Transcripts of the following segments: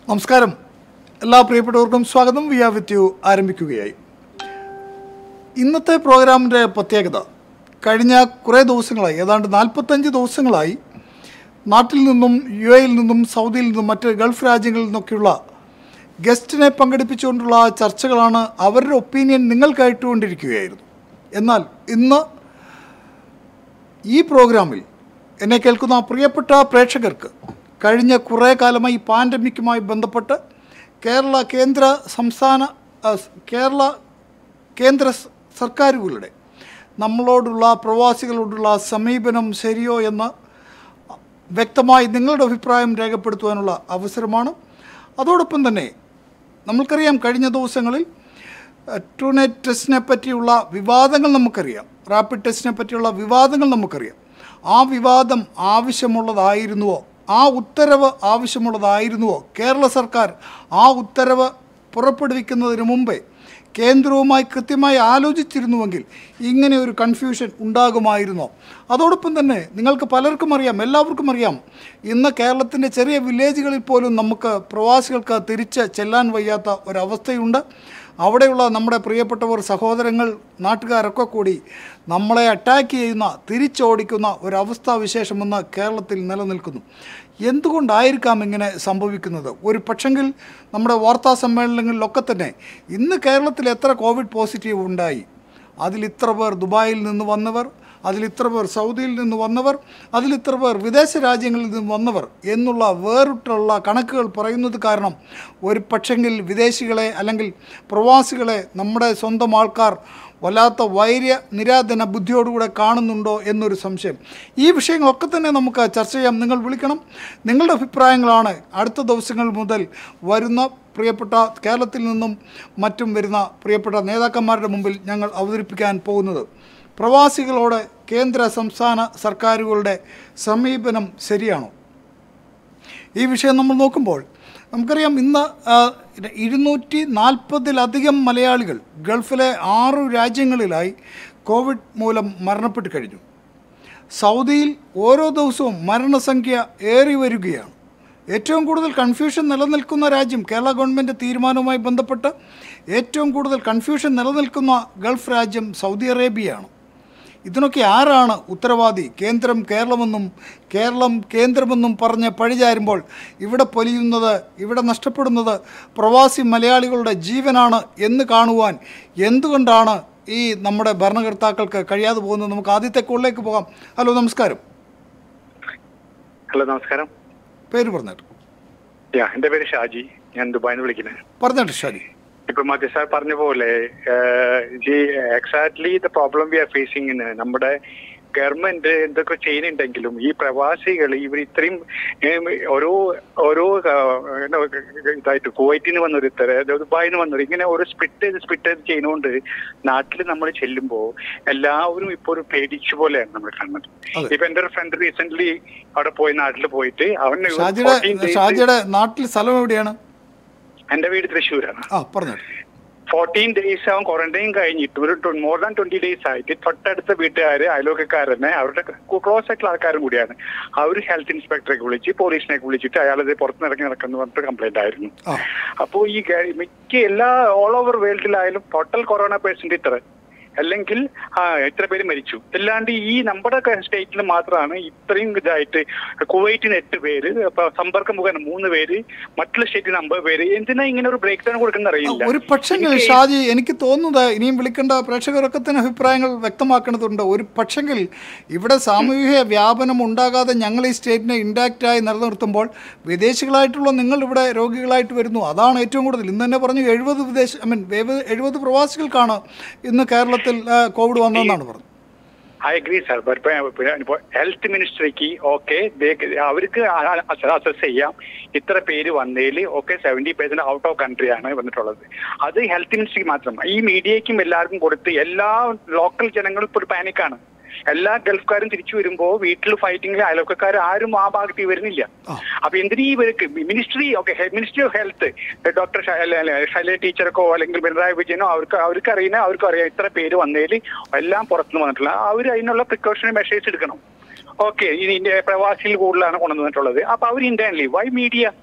നമസ്കാരം എല്ലാ പ്രിയപ്പെട്ടവർക്കും സ്വാഗതം വി ആർ വിത്ത് യു ആരംഭിക്കുകയായി ഇന്നത്തെ പ്രോഗ്രാമിൻ്റെ പ്രത്യേകത കഴിഞ്ഞ കുറേ ദിവസങ്ങളായി ഏതാണ്ട് നാൽപ്പത്തഞ്ച് ദിവസങ്ങളായി നാട്ടിൽ നിന്നും യു എയിൽ നിന്നും സൗദിയിൽ നിന്നും മറ്റ് ഗൾഫ് രാജ്യങ്ങളിൽ നിന്നൊക്കെയുള്ള ഗസ്റ്റിനെ പങ്കെടുപ്പിച്ചുകൊണ്ടുള്ള ചർച്ചകളാണ് അവരുടെ ഒപ്പീനിയൻ നിങ്ങൾ കേട്ടുകൊണ്ടിരിക്കുകയായിരുന്നു എന്നാൽ ഇന്ന് ഈ പ്രോഗ്രാമിൽ എന്നെ കേൾക്കുന്ന പ്രിയപ്പെട്ട പ്രേക്ഷകർക്ക് കഴിഞ്ഞ കുറേ കാലമായി പാൻഡമിക്കുമായി ബന്ധപ്പെട്ട് കേരള കേന്ദ്ര സംസ്ഥാന ആ, സ് കേരള കേന്ദ്ര സ് സർക്കാരുകളുടെ നമ്മളോടുള്ള പ്രവാസികളോടുള്ള സമീപനം ശരിയോ എന്ന് വ്യക്തമായി നിങ്ങളുടെ അഭിപ്രായം രേഖപ്പെടുത്തുവാനുള്ള അവസരമാണ് അതോടൊപ്പം തന്നെ നമ്മൾക്കറിയാം കഴിഞ്ഞ ദിവസങ്ങളിൽ ട്രൂനെറ്റ് ടെസ്റ്റിനെ പറ്റിയുള്ള വിവാദങ്ങൾ നമുക്കറിയാം റാപ്പിഡ് ടെസ്റ്റിനെ പറ്റിയുള്ള വിവാദങ്ങൾ നമുക്കറിയാം ആ വിവാദം ആവശ്യമുള്ളതായിരുന്നുവോ ആ ഉത്തരവ് ആവശ്യമുള്ളതായിരുന്നുവോ കേരള സർക്കാർ ആ ഉത്തരവ് പുറപ്പെടുവിക്കുന്നതിന് മുമ്പേ കേന്ദ്രവുമായി കൃത്യമായി ആലോചിച്ചിരുന്നുവെങ്കിൽ ഇങ്ങനെ ഒരു കൺഫ്യൂഷൻ ഉണ്ടാകുമായിരുന്നോ അതോടൊപ്പം തന്നെ നിങ്ങൾക്ക് പലർക്കും അറിയാം എല്ലാവർക്കും അറിയാം ഇന്ന് കേരളത്തിൻ്റെ ചെറിയ വില്ലേജുകളിൽ പോലും നമുക്ക് പ്രവാസികൾക്ക് തിരിച്ച് ചെല്ലാൻ വയ്യാത്ത ഒരവസ്ഥയുണ്ട് അവിടെയുള്ള നമ്മുടെ പ്രിയപ്പെട്ടവർ സഹോദരങ്ങൾ നാട്ടുകാരൊക്കെ കൂടി നമ്മളെ അറ്റാക്ക് ചെയ്യുന്ന തിരിച്ചോടിക്കുന്ന ഒരവസ്ഥാ വിശേഷമെന്ന് കേരളത്തിൽ നിലനിൽക്കുന്നു എന്തുകൊണ്ടായിരിക്കാം ഇങ്ങനെ സംഭവിക്കുന്നത് ഒരു പക്ഷെങ്കിൽ നമ്മുടെ വാർത്താ സമ്മേളനങ്ങളിലൊക്കെ തന്നെ ഇന്ന് കേരളത്തിൽ എത്ര കോവിഡ് പോസിറ്റീവ് ഉണ്ടായി അതിൽ ഇത്ര പേർ ദുബായിൽ നിന്ന് വന്നവർ അതിൽ ഇത്ര പേർ സൗദിയിൽ നിന്ന് വന്നവർ അതിൽ ഇത്ര പേർ വിദേശ രാജ്യങ്ങളിൽ നിന്ന് വന്നവർ എന്നുള്ള വേറിട്ടുള്ള കണക്കുകൾ പറയുന്നത് കാരണം ഒരു പക്ഷെങ്കിൽ വിദേശികളെ അല്ലെങ്കിൽ പ്രവാസികളെ നമ്മുടെ സ്വന്തം ആൾക്കാർ വല്ലാത്ത വൈര്യ നിരാധന ബുദ്ധിയോടുകൂടെ കാണുന്നുണ്ടോ എന്നൊരു സംശയം ഈ വിഷയങ്ങളൊക്കെ തന്നെ നമുക്ക് ചർച്ച ചെയ്യാം നിങ്ങൾ വിളിക്കണം നിങ്ങളുടെ അഭിപ്രായങ്ങളാണ് അടുത്ത ദിവസങ്ങൾ മുതൽ വരുന്ന പ്രിയപ്പെട്ട കേരളത്തിൽ നിന്നും മറ്റും വരുന്ന പ്രിയപ്പെട്ട നേതാക്കന്മാരുടെ മുമ്പിൽ ഞങ്ങൾ അവതരിപ്പിക്കാൻ പോകുന്നത് പ്രവാസികളോട് കേന്ദ്ര സംസ്ഥാന സർക്കാരുകളുടെ സമീപനം ശരിയാണോ ഈ വിഷയം നമ്മൾ നോക്കുമ്പോൾ നമുക്കറിയാം ഇന്ന് ആ, ഇരുന്നൂറ്റി നാൽപ്പതിലധികം മലയാളികൾ ഗൾഫിലെ ആറു രാജ്യങ്ങളിലായി കോവിഡ് മൂലം മരണപ്പെട്ട് കഴിഞ്ഞു സൗദിയിൽ ഓരോ ദിവസവും മരണസംഖ്യ ഏറി വരികയാണ് ഏറ്റവും കൂടുതൽ കൺഫ്യൂഷൻ നിലനിൽക്കുന്ന രാജ്യം കേരള ഗവൺമെൻറ് തീരുമാനവുമായി ബന്ധപ്പെട്ട് ഏറ്റവും കൂടുതൽ കൺഫ്യൂഷൻ നിലനിൽക്കുന്ന ഗൾഫ് രാജ്യം സൗദി അറേബ്യയാണ് ഇതിനൊക്കെ ആരാണ് ഉത്തരവാദി കേന്ദ്രം കേരളമെന്നും കേരളം കേന്ദ്രമെന്നും പറഞ്ഞ് പഴിചാരുമ്പോൾ ഇവിടെ പൊലിയുന്നത് ഇവിടെ നഷ്ടപ്പെടുന്നത് പ്രവാസി മലയാളികളുടെ ജീവനാണ് എന്ന് കാണുവാൻ എന്തുകൊണ്ടാണ് ഈ നമ്മുടെ ഭരണകർത്താക്കൾക്ക് കഴിയാതെ പോകുന്നത് നമുക്ക് ആദ്യത്തെ കോളിലേക്ക് പോകാം ഹലോ നമസ്കാരം ഹലോ നമസ്കാരം പേര് പറഞ്ഞിട്ട് യാ എന്റെ പേര് ഷാജി ഞാൻ ദുബായിൽ നിന്ന് വിളിക്കുന്നത് പറഞ്ഞിട്ട് ശരി ഇപ്പൊ മതി സാർ പറഞ്ഞ പോലെ exactly the problem we are facing നമ്മുടെ ഗവൺമെന്റ് എന്തൊക്കെ ചെയ്യുന്നുണ്ടെങ്കിലും ഈ പ്രവാസികൾ ഇവർ ഇത്രയും ഏം, ഓരോ ഓരോ ആ, എന്നാ, ഇതായിട്ട് കുവൈറ്റിൽ നിന്ന് വന്നൊരുത്തർ ദുബായിൽ നിന്ന് വന്നൊരു ഇങ്ങനെ ഓരോ സ്പ്ലിറ്റ് ചെയ്ത് സ്പ്ലിറ്റ് ചെയ്ത് ചെയ്യുന്നതുകൊണ്ട് നാട്ടിൽ നമ്മൾ ചെല്ലുമ്പോൾ എല്ലാവരും ഇപ്പൊ ഒരു പേടിച്ചു പോലെയാണ് നമ്മൾ കാണുന്നത് അതെ. ഇപ്പൊ എന്റെ ഒരു ഫ്രണ്ട് റീസെന്റ് അവിടെ പോയി നാട്ടിൽ പോയിട്ട് അവൻ ഷാജിയുടെ 14 days- ഷാജിയുടെ നാട്ടിൽ സ്ഥലം എവിടെയാണ് എന്റെ വീട് തൃശ്ശൂരാണ് ആ പറഞ്ഞിട്ട് ഫോർട്ടീൻ ഡേയ്സ് അവൻ ക്വാറന്റൈൻ കഴിഞ്ഞിട്ട് ഒരു മോർ ദാൻ ട്വന്റി ഡേയ്സ് ആയിട്ട് തൊട്ടടുത്ത വീട്ടുകാര് അയൽവക്കക്കാർ തന്നെ അവരുടെ ക്ലോസ് ആയിട്ടുള്ള ആൾക്കാരും കൂടിയാണ് അവർ ഹെൽത്ത് ഇൻസ്പെക്ടറെ വിളിച്ച് പോലീസിനെ വിളിച്ചിട്ട് അയാളത് പുറത്തിറങ്ങി നടക്കുന്നു പറഞ്ഞിട്ട് കംപ്ലൈന്റ് ആയിരുന്നു ആ അപ്പോൾ ഈ ഗ- മിക്ക എല്ലാ ഓൾ ഓവർ വേൾഡിലായാലും ടോട്ടൽ കൊറോണ പേഴ്സന്റ് ഇത്ര അല്ലെങ്കിൽ ആ എത്ര പേര് മരിച്ചു അല്ലാണ്ട് ഈ നമ്മുടെ സ്റ്റേറ്റിൽ മാത്രമാണ് ഇത്രയും ഇതായിട്ട് കുവൈറ്റിന് എട്ട് പേര് അപ്പൊ സമ്പർക്ക മുഖേന മൂന്ന് പേര് മറ്റുള്ള സ്റ്റേറ്റിന് അമ്പത് പേര് എന്തിനാ ഇങ്ങനെ ഒരു ബ്രേക്ക് ഡൗൺ കൊടുക്കുന്ന അറിയില്ല ഒരു പക്ഷെങ്കിൽ എനിക്ക് ഷാജി എനിക്ക് തോന്നുന്നത് ഇനിയും വിളിക്കേണ്ട പ്രേക്ഷകരൊക്കെ തന്നെ അഭിപ്രായങ്ങൾ വ്യക്തമാക്കേണ്ടതുണ്ട് ഒരു പക്ഷെങ്കിൽ ഇവിടെ സാമൂഹിക വ്യാപനം ഉണ്ടാകാതെ ഞങ്ങൾ ഈ സ്റ്റേറ്റിനെ ഇൻഡാക്റ്റായി നിലനിർത്തുമ്പോൾ വിദേശികളായിട്ടുള്ള നിങ്ങൾ ഇവിടെ രോഗികളായിട്ട് വരുന്നു അതാണ് ഏറ്റവും കൂടുതൽ ഇന്ന് തന്നെ പറഞ്ഞു എഴുപത് വിദേശ ഐ മീൻ എഴുപത് പ്രവാസികൾക്കാണ് ഇന്ന് കേരളത്തിൽ ആ, കോവിഡ് വന്നതെന്നാണ് പറഞ്ഞത് ഐ അഗ്രി സാർ ഹെൽത്ത് മിനിസ്ട്രിക്ക് ഓക്കെ അവർക്ക് അസസ് ചെയ്യാം ഇത്ര പേര് വന്നതിൽ okay seventy percent out of country ആണ് വന്നിട്ടുള്ളത് അത് ഹെൽത്ത് മിനിസ്ട്രിക്ക് മാത്രം ഈ മീഡിയയ്ക്കും എല്ലാവർക്കും കൊടുത്ത് എല്ലാ ലോക്കൽ ജനങ്ങളും ഇപ്പോൾ ഒരു പാനിക്കാണ് എല്ലാ ഗൾഫുകാരും തിരിച്ചു വരുമ്പോ വീട്ടിൽ ഫൈറ്റിംഗിൽ അയൽവക്കക്കാർ ആരും ആ ഭാഗത്ത് വരുന്നില്ല ആ. അപ്പൊ എന്തിനീ ഇവർക്ക് ministry okay ministry of health doctor Shaila ടീച്ചർക്കോ അല്ലെങ്കിൽ പിണറായി വിജയനോ അവർക്ക് അവർക്ക് അറിയുന്ന അവർക്ക് അറിയാം ഇത്ര പേര് വന്നതിൽ എല്ലാം പുറത്തുനിന്ന് വന്നിട്ടുള്ള അവർ അതിനുള്ള പ്രിക്കോഷണറി മെഷേഴ്സ് എടുക്കണം ഓക്കെ ഇനി ഇന്ത്യ പ്രവാസിയിൽ കൂടുതലാണ് കൊണ്ടുവന്നിട്ടുള്ളത് അപ്പൊ അവർ internally why media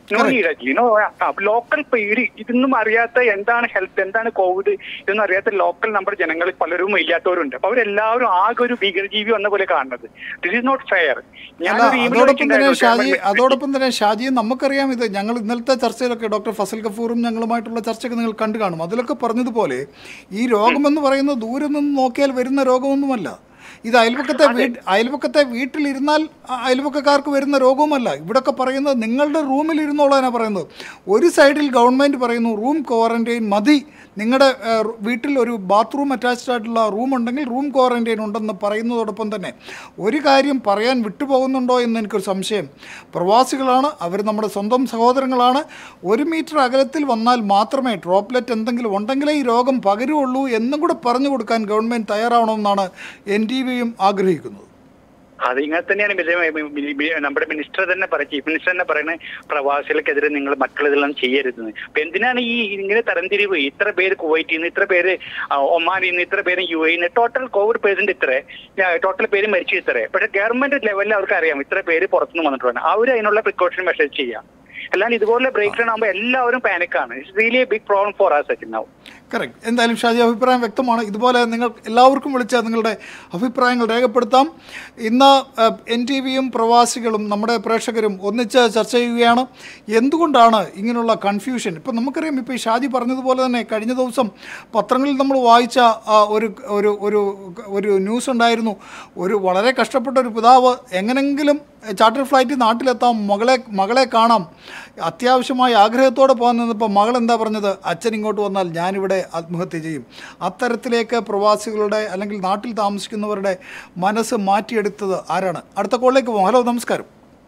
no need you know local പേര് ഇതൊന്നും അറിയാത്ത എന്താണ് ഹെൽത്ത് എന്താണ് കോവിഡ് ഇതൊന്നും അറിയാത്ത ലോക്കൽ നമ്പർ ജനങ്ങൾ പലരും ഇല്ലാത്തവരുണ്ട് അപ്പൊ അവരെല്ലാവരും ആകെ ഒരു ഭീകരജീവി വന്ന പോലെ കാണുന്നത് ദിസ് ഇസ് നോട്ട് ഫെയർ അല്ല അതോടൊപ്പം തന്നെ ഷാജി അതോടൊപ്പം തന്നെ ഷാജി നമുക്കറിയാം ഇത് ഞങ്ങൾ ഇന്നലത്തെ ചർച്ചയിലൊക്കെ ഡോക്ടർ ഫസൽ കഫൂറും ഞങ്ങളുമായിട്ടുള്ള ചർച്ചയൊക്കെ നിങ്ങൾ കണ്ടു കാണും അതിലൊക്കെ പറഞ്ഞതുപോലെ ഈ രോഗമെന്ന് പറയുന്നത് ദൂരെ നിന്ന് നോക്കിയാൽ വരുന്ന രോഗമൊന്നുമല്ല ഇത് അയൽപക്കത്തെ വീട് അയൽപക്കത്തെ വീട്ടിലിരുന്നാൽ അ- അയൽപക്കക്കാർക്ക് വരുന്ന രോഗവുമല്ല ഇവിടൊക്കെ പറയുന്നത് നിങ്ങളുടെ റൂമിൽ ഇരുന്നോളാനാണ് പറയുന്നത് ഒരു സൈഡിൽ ഗവൺമെൻറ് പറയുന്നു റൂം ക്വാറന്റൈൻ മതി നിങ്ങളുടെ ഏഹ്, റു- വീട്ടിൽ ഒരു ബാത്റൂം അറ്റാച്ച്ഡ് ആയിട്ടുള്ള റൂം ഉണ്ടെങ്കിൽ റൂം ക്വാറന്റൈൻ ഉണ്ടെന്ന് പറയുന്നതോടൊപ്പം തന്നെ ഒരു കാര്യം പറയാൻ വിട്ടുപോകുന്നുണ്ടോ എന്ന് എനിക്കൊരു സംശയം പ്രവാസികളാണ് അവർ നമ്മുടെ സ്വന്തം സഹോദരങ്ങളാണ് ഒരു മീറ്റർ അകലത്തിൽ വന്നാൽ മാത്രമേ ഡ്രോപ്ലെറ്റ് എന്തെങ്കിലും ഉണ്ടെങ്കിലേ ഈ രോഗം പകരുള്ളൂ എന്നും കൂടെ പറഞ്ഞു കൊടുക്കാൻ ഗവൺമെൻറ് തയ്യാറാവണമെന്നാണ് എൻ ടി വിയും ആഗ്രഹിക്കുന്നത് അത് ഇങ്ങനെ തന്നെയാണ് മില- മി- മി- നമ്മുടെ മിനിസ്റ്റർ തന്നെ പറയും ചീഫ് മിനിസ്റ്റർ തന്നെ പറയുന്നത് പ്രവാസികൾക്കെതിരെ നിങ്ങൾ മക്കളിതെല്ലാം ചെയ്യരുതെന്ന് അപ്പൊ എന്തിനാണ് ഈ ഇങ്ങനെ തരംതിരിവ് ഇത്ര പേര് കുവൈറ്റിൽ നിന്ന് ഇത്ര പേര് ആ, ഒമാനിൽ നിന്ന് ഇത്ര പേര് യു എയിൽ നിന്ന് ടോട്ടൽ കോവിഡ് പേഷ്യന്റ് ഇത്ര ടോട്ടൽ പേര് മരിച്ചു ഇത്ര പക്ഷെ ഗവൺമെന്റ് ലെവലിൽ അവർക്ക് അറിയാം ഇത്ര പേര് പുറത്തുനിന്ന് വന്നിട്ടുണ്ട് അവർ അതിനുള്ള പ്രിക്കോഷൻ മെഷേജ് ചെയ്യാം അല്ലാണ്ട് ഇതുപോലെ ബ്രേക്ക് ഡൗൺ ആകുമ്പോൾ എല്ലാവരും പാനിക്കാണ് it's really a big problem for us second now correct എന്തായാലും ഷാജി അഭിപ്രായം വ്യക്തമാണ് ഇതുപോലെ നിങ്ങൾ എല്ലാവർക്കും വിളിച്ച് നിങ്ങളുടെ അഭിപ്രായങ്ങൾ രേഖപ്പെടുത്താം ഇന്ന് എൻ ടി വിയും പ്രവാസികളും നമ്മുടെ പ്രേക്ഷകരും ഒന്നിച്ച് ചർച്ച ചെയ്യുകയാണ് എന്തുകൊണ്ടാണ് ഇങ്ങനെയുള്ള കൺഫ്യൂഷൻ ഇപ്പം നമുക്കറിയാം ഇപ്പോൾ ഈ ഷാജി പറഞ്ഞതുപോലെ തന്നെ കഴിഞ്ഞ ദിവസം പത്രങ്ങളിൽ നമ്മൾ വായിച്ച ആ, ഒരു ഒരു ഒരു ഒരു ന്യൂസ് ഉണ്ടായിരുന്നു ഒരു വളരെ കഷ്ടപ്പെട്ട ഒരു പിതാവ് എങ്ങനെങ്കിലും ചാർട്ടർ ഫ്ലൈറ്റ് നാട്ടിലെത്താം മകളെ മകളെ കാണാം അത്യാവശ്യമായി ആഗ്രഹത്തോടെ പോകാൻ നിന്നപ്പോൾ മകൾ എന്താ പറഞ്ഞത് അച്ഛൻ ഇങ്ങോട്ട് വന്നാൽ ഞാനിവിടെ ആത്മഹത്യ ചെയ്യും അത്തരത്തിലേക്ക് പ്രവാസികളുടെ അല്ലെങ്കിൽ നാട്ടിൽ താമസിക്കുന്നവരുടെ മനസ്സ് മാറ്റിയെടുത്തത് ആരാണ് അടുത്ത കോളിലേക്ക് പോകാം ഹലോ നമസ്കാരം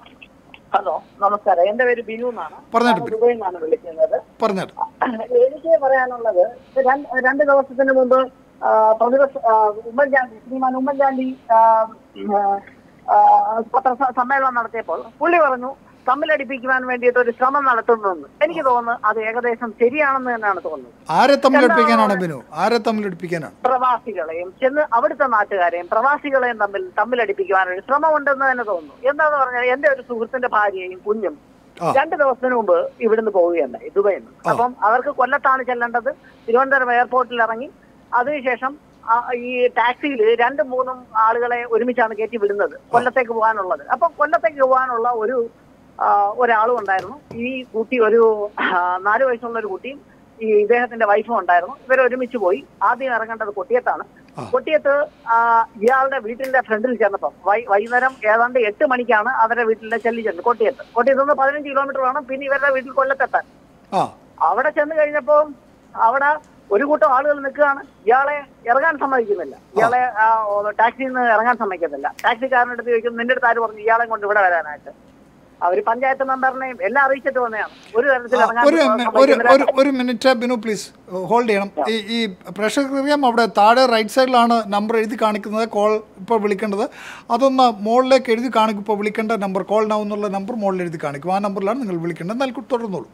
ഹലോ നമസ്കാരം എന്റെ പേര് ബിനു എന്നാണ് പറഞ്ഞിട്ട് ഞാൻ ദുബൈയിൽ നിന്നാണ് വിളിക്കുന്നത് പറഞ്ഞാട്ട് എനിക്ക് പറയാനുള്ളത് രണ്ട് രണ്ട് ദിവസത്തിന് മുമ്പ് ആ, പ്രതിപക്ഷ ആ, ഉമ്മൻചാണ്ടി ശ്രീമാൻ ഉമ്മൻചാണ്ടി ആ, ആ, പത്ര സ- സമ്മേളനം നടത്തിയപ്പോൾ പുള്ളി പറഞ്ഞു തമ്മിലടിപ്പിക്കുവാൻ വേണ്ടിയിട്ട് ഒരു ശ്രമം നടത്തുന്നെന്ന് എനിക്ക് തോന്നുന്നു അത് ഏകദേശം ശരിയാണെന്ന് തന്നെയാണ് തോന്നുന്നത് ആരെ തമ്മിലടിപ്പിക്കാനാണ് ബിനു ആരെ തമ്മിലടിപ്പിക്കാനാണ് പ്രവാസികളെയും ചെന്ന് അവിടുത്തെ നാട്ടുകാരെയും പ്രവാസികളെയും തമ്മിൽ തമ്മിലടിപ്പിക്കുവാൻ ഒരു ശ്രമമുണ്ടെന്ന് തന്നെ തോന്നുന്നു എന്താന്ന് പറഞ്ഞാൽ എന്റെ ഒരു സുഹൃത്തിന്റെ ഭാര്യയും കുഞ്ഞും ആ. രണ്ട് ദിവസത്തിന് മുമ്പ് ഇവിടുന്ന് പോവുകയുണ്ടായി ദുബൈയിൽ നിന്ന് ആ. അപ്പം അവർക്ക് കൊല്ലത്താണ് ചെല്ലേണ്ടത് തിരുവനന്തപുരം എയർപോർട്ടിൽ ഇറങ്ങി അതിനുശേഷം ആ, ഈ ടാക്സിയിൽ രണ്ടും മൂന്നും ആളുകളെ ഒരുമിച്ചാണ് കയറ്റി വിടുന്നത് കൊല്ലത്തേക്ക് പോകാനുള്ളത് അപ്പം കൊല്ലത്തേക്ക് പോകാനുള്ള ഒരു ആ, ഒരാളും ഉണ്ടായിരുന്നു ഈ കുട്ടി ഒരു ആ, നാല് വയസ്സുള്ള ഒരു കുട്ടിയും ഈ ഇദ്ദേഹത്തിന്റെ വൈഫും ഉണ്ടായിരുന്നു ഇവർ ഒരുമിച്ച് പോയി ആദ്യം ഇറങ്ങേണ്ടത് കൊട്ടിയത്താണ് ആ. കൊട്ടിയത്ത് ആ, ഇയാളുടെ വീട്ടിന്റെ ഫ്രണ്ടിൽ ചെന്നപ്പം വൈ- വൈകുന്നേരം ഏതാണ്ട് എട്ട് മണിക്കാണ് അവരുടെ വീട്ടിലെ ചെല്ലി ചെന്നത് കൊട്ടിയത്ത് കൊട്ടിയത്ത് നിന്ന് പതിനഞ്ച് കിലോമീറ്റർ വേണം പിന്നെ ഇവരുടെ വീട്ടിൽ കൊല്ലത്തെത്താൻ ആ അവിടെ ചെന്ന് കഴിഞ്ഞപ്പോ അവിടെ ഒരു കൂട്ടം ആളുകൾ നിൽക്കുകയാണ് ഇയാളെ ഇറങ്ങാൻ സമ്മതിക്കുന്നില്ല ഇയാളെ ആ, ടാക്സിയിൽ നിന്ന് ഇറങ്ങാൻ സമ്മതിക്കുന്നില്ല ടാക്സിക്കാരൻ്റെ അടുത്ത് ചോദിക്കും നിന്റെ അടുത്ത് ആര് പറഞ്ഞു ഇയാളെ കൊണ്ട് ഇവിടെ വരാനായിട്ട് അവര് പഞ്ചായത്ത് മെമ്പറിനെയും എല്ലാം അറിയിച്ചിട്ട് വന്നതാണ് ഒരു തരത്തിൽ ആ, ഇറങ്ങാൻ ഒരു മി- ഒരു സമ്മതിക്കുന്നില്ല. ഒരു ഒരു മിനിറ്റ് ബിനു പ്ലീസ് ഹോൾഡ് ചെയ്യണം ഈ ഈ പ്രേക്ഷകർക്കറിയാം അവിടെ താഴെ റൈറ്റ് സൈഡിലാണ് നമ്പർ എഴുതി കാണിക്കുന്നത് കോൾ ഇപ്പോൾ വിളിക്കേണ്ടത് അതൊന്ന് മുകളിലേക്ക് എഴുതി കാണിക്കും ഇപ്പോൾ വിളിക്കേണ്ട നമ്പർ കോൾ നൗ എന്നുള്ള നമ്പർ മുകളിൽ എഴുതി കാണിക്കും ആ നമ്പറിലാണ് നിങ്ങൾ വിളിക്കേണ്ടത് എന്നാൽ തുടർന്നോളൂ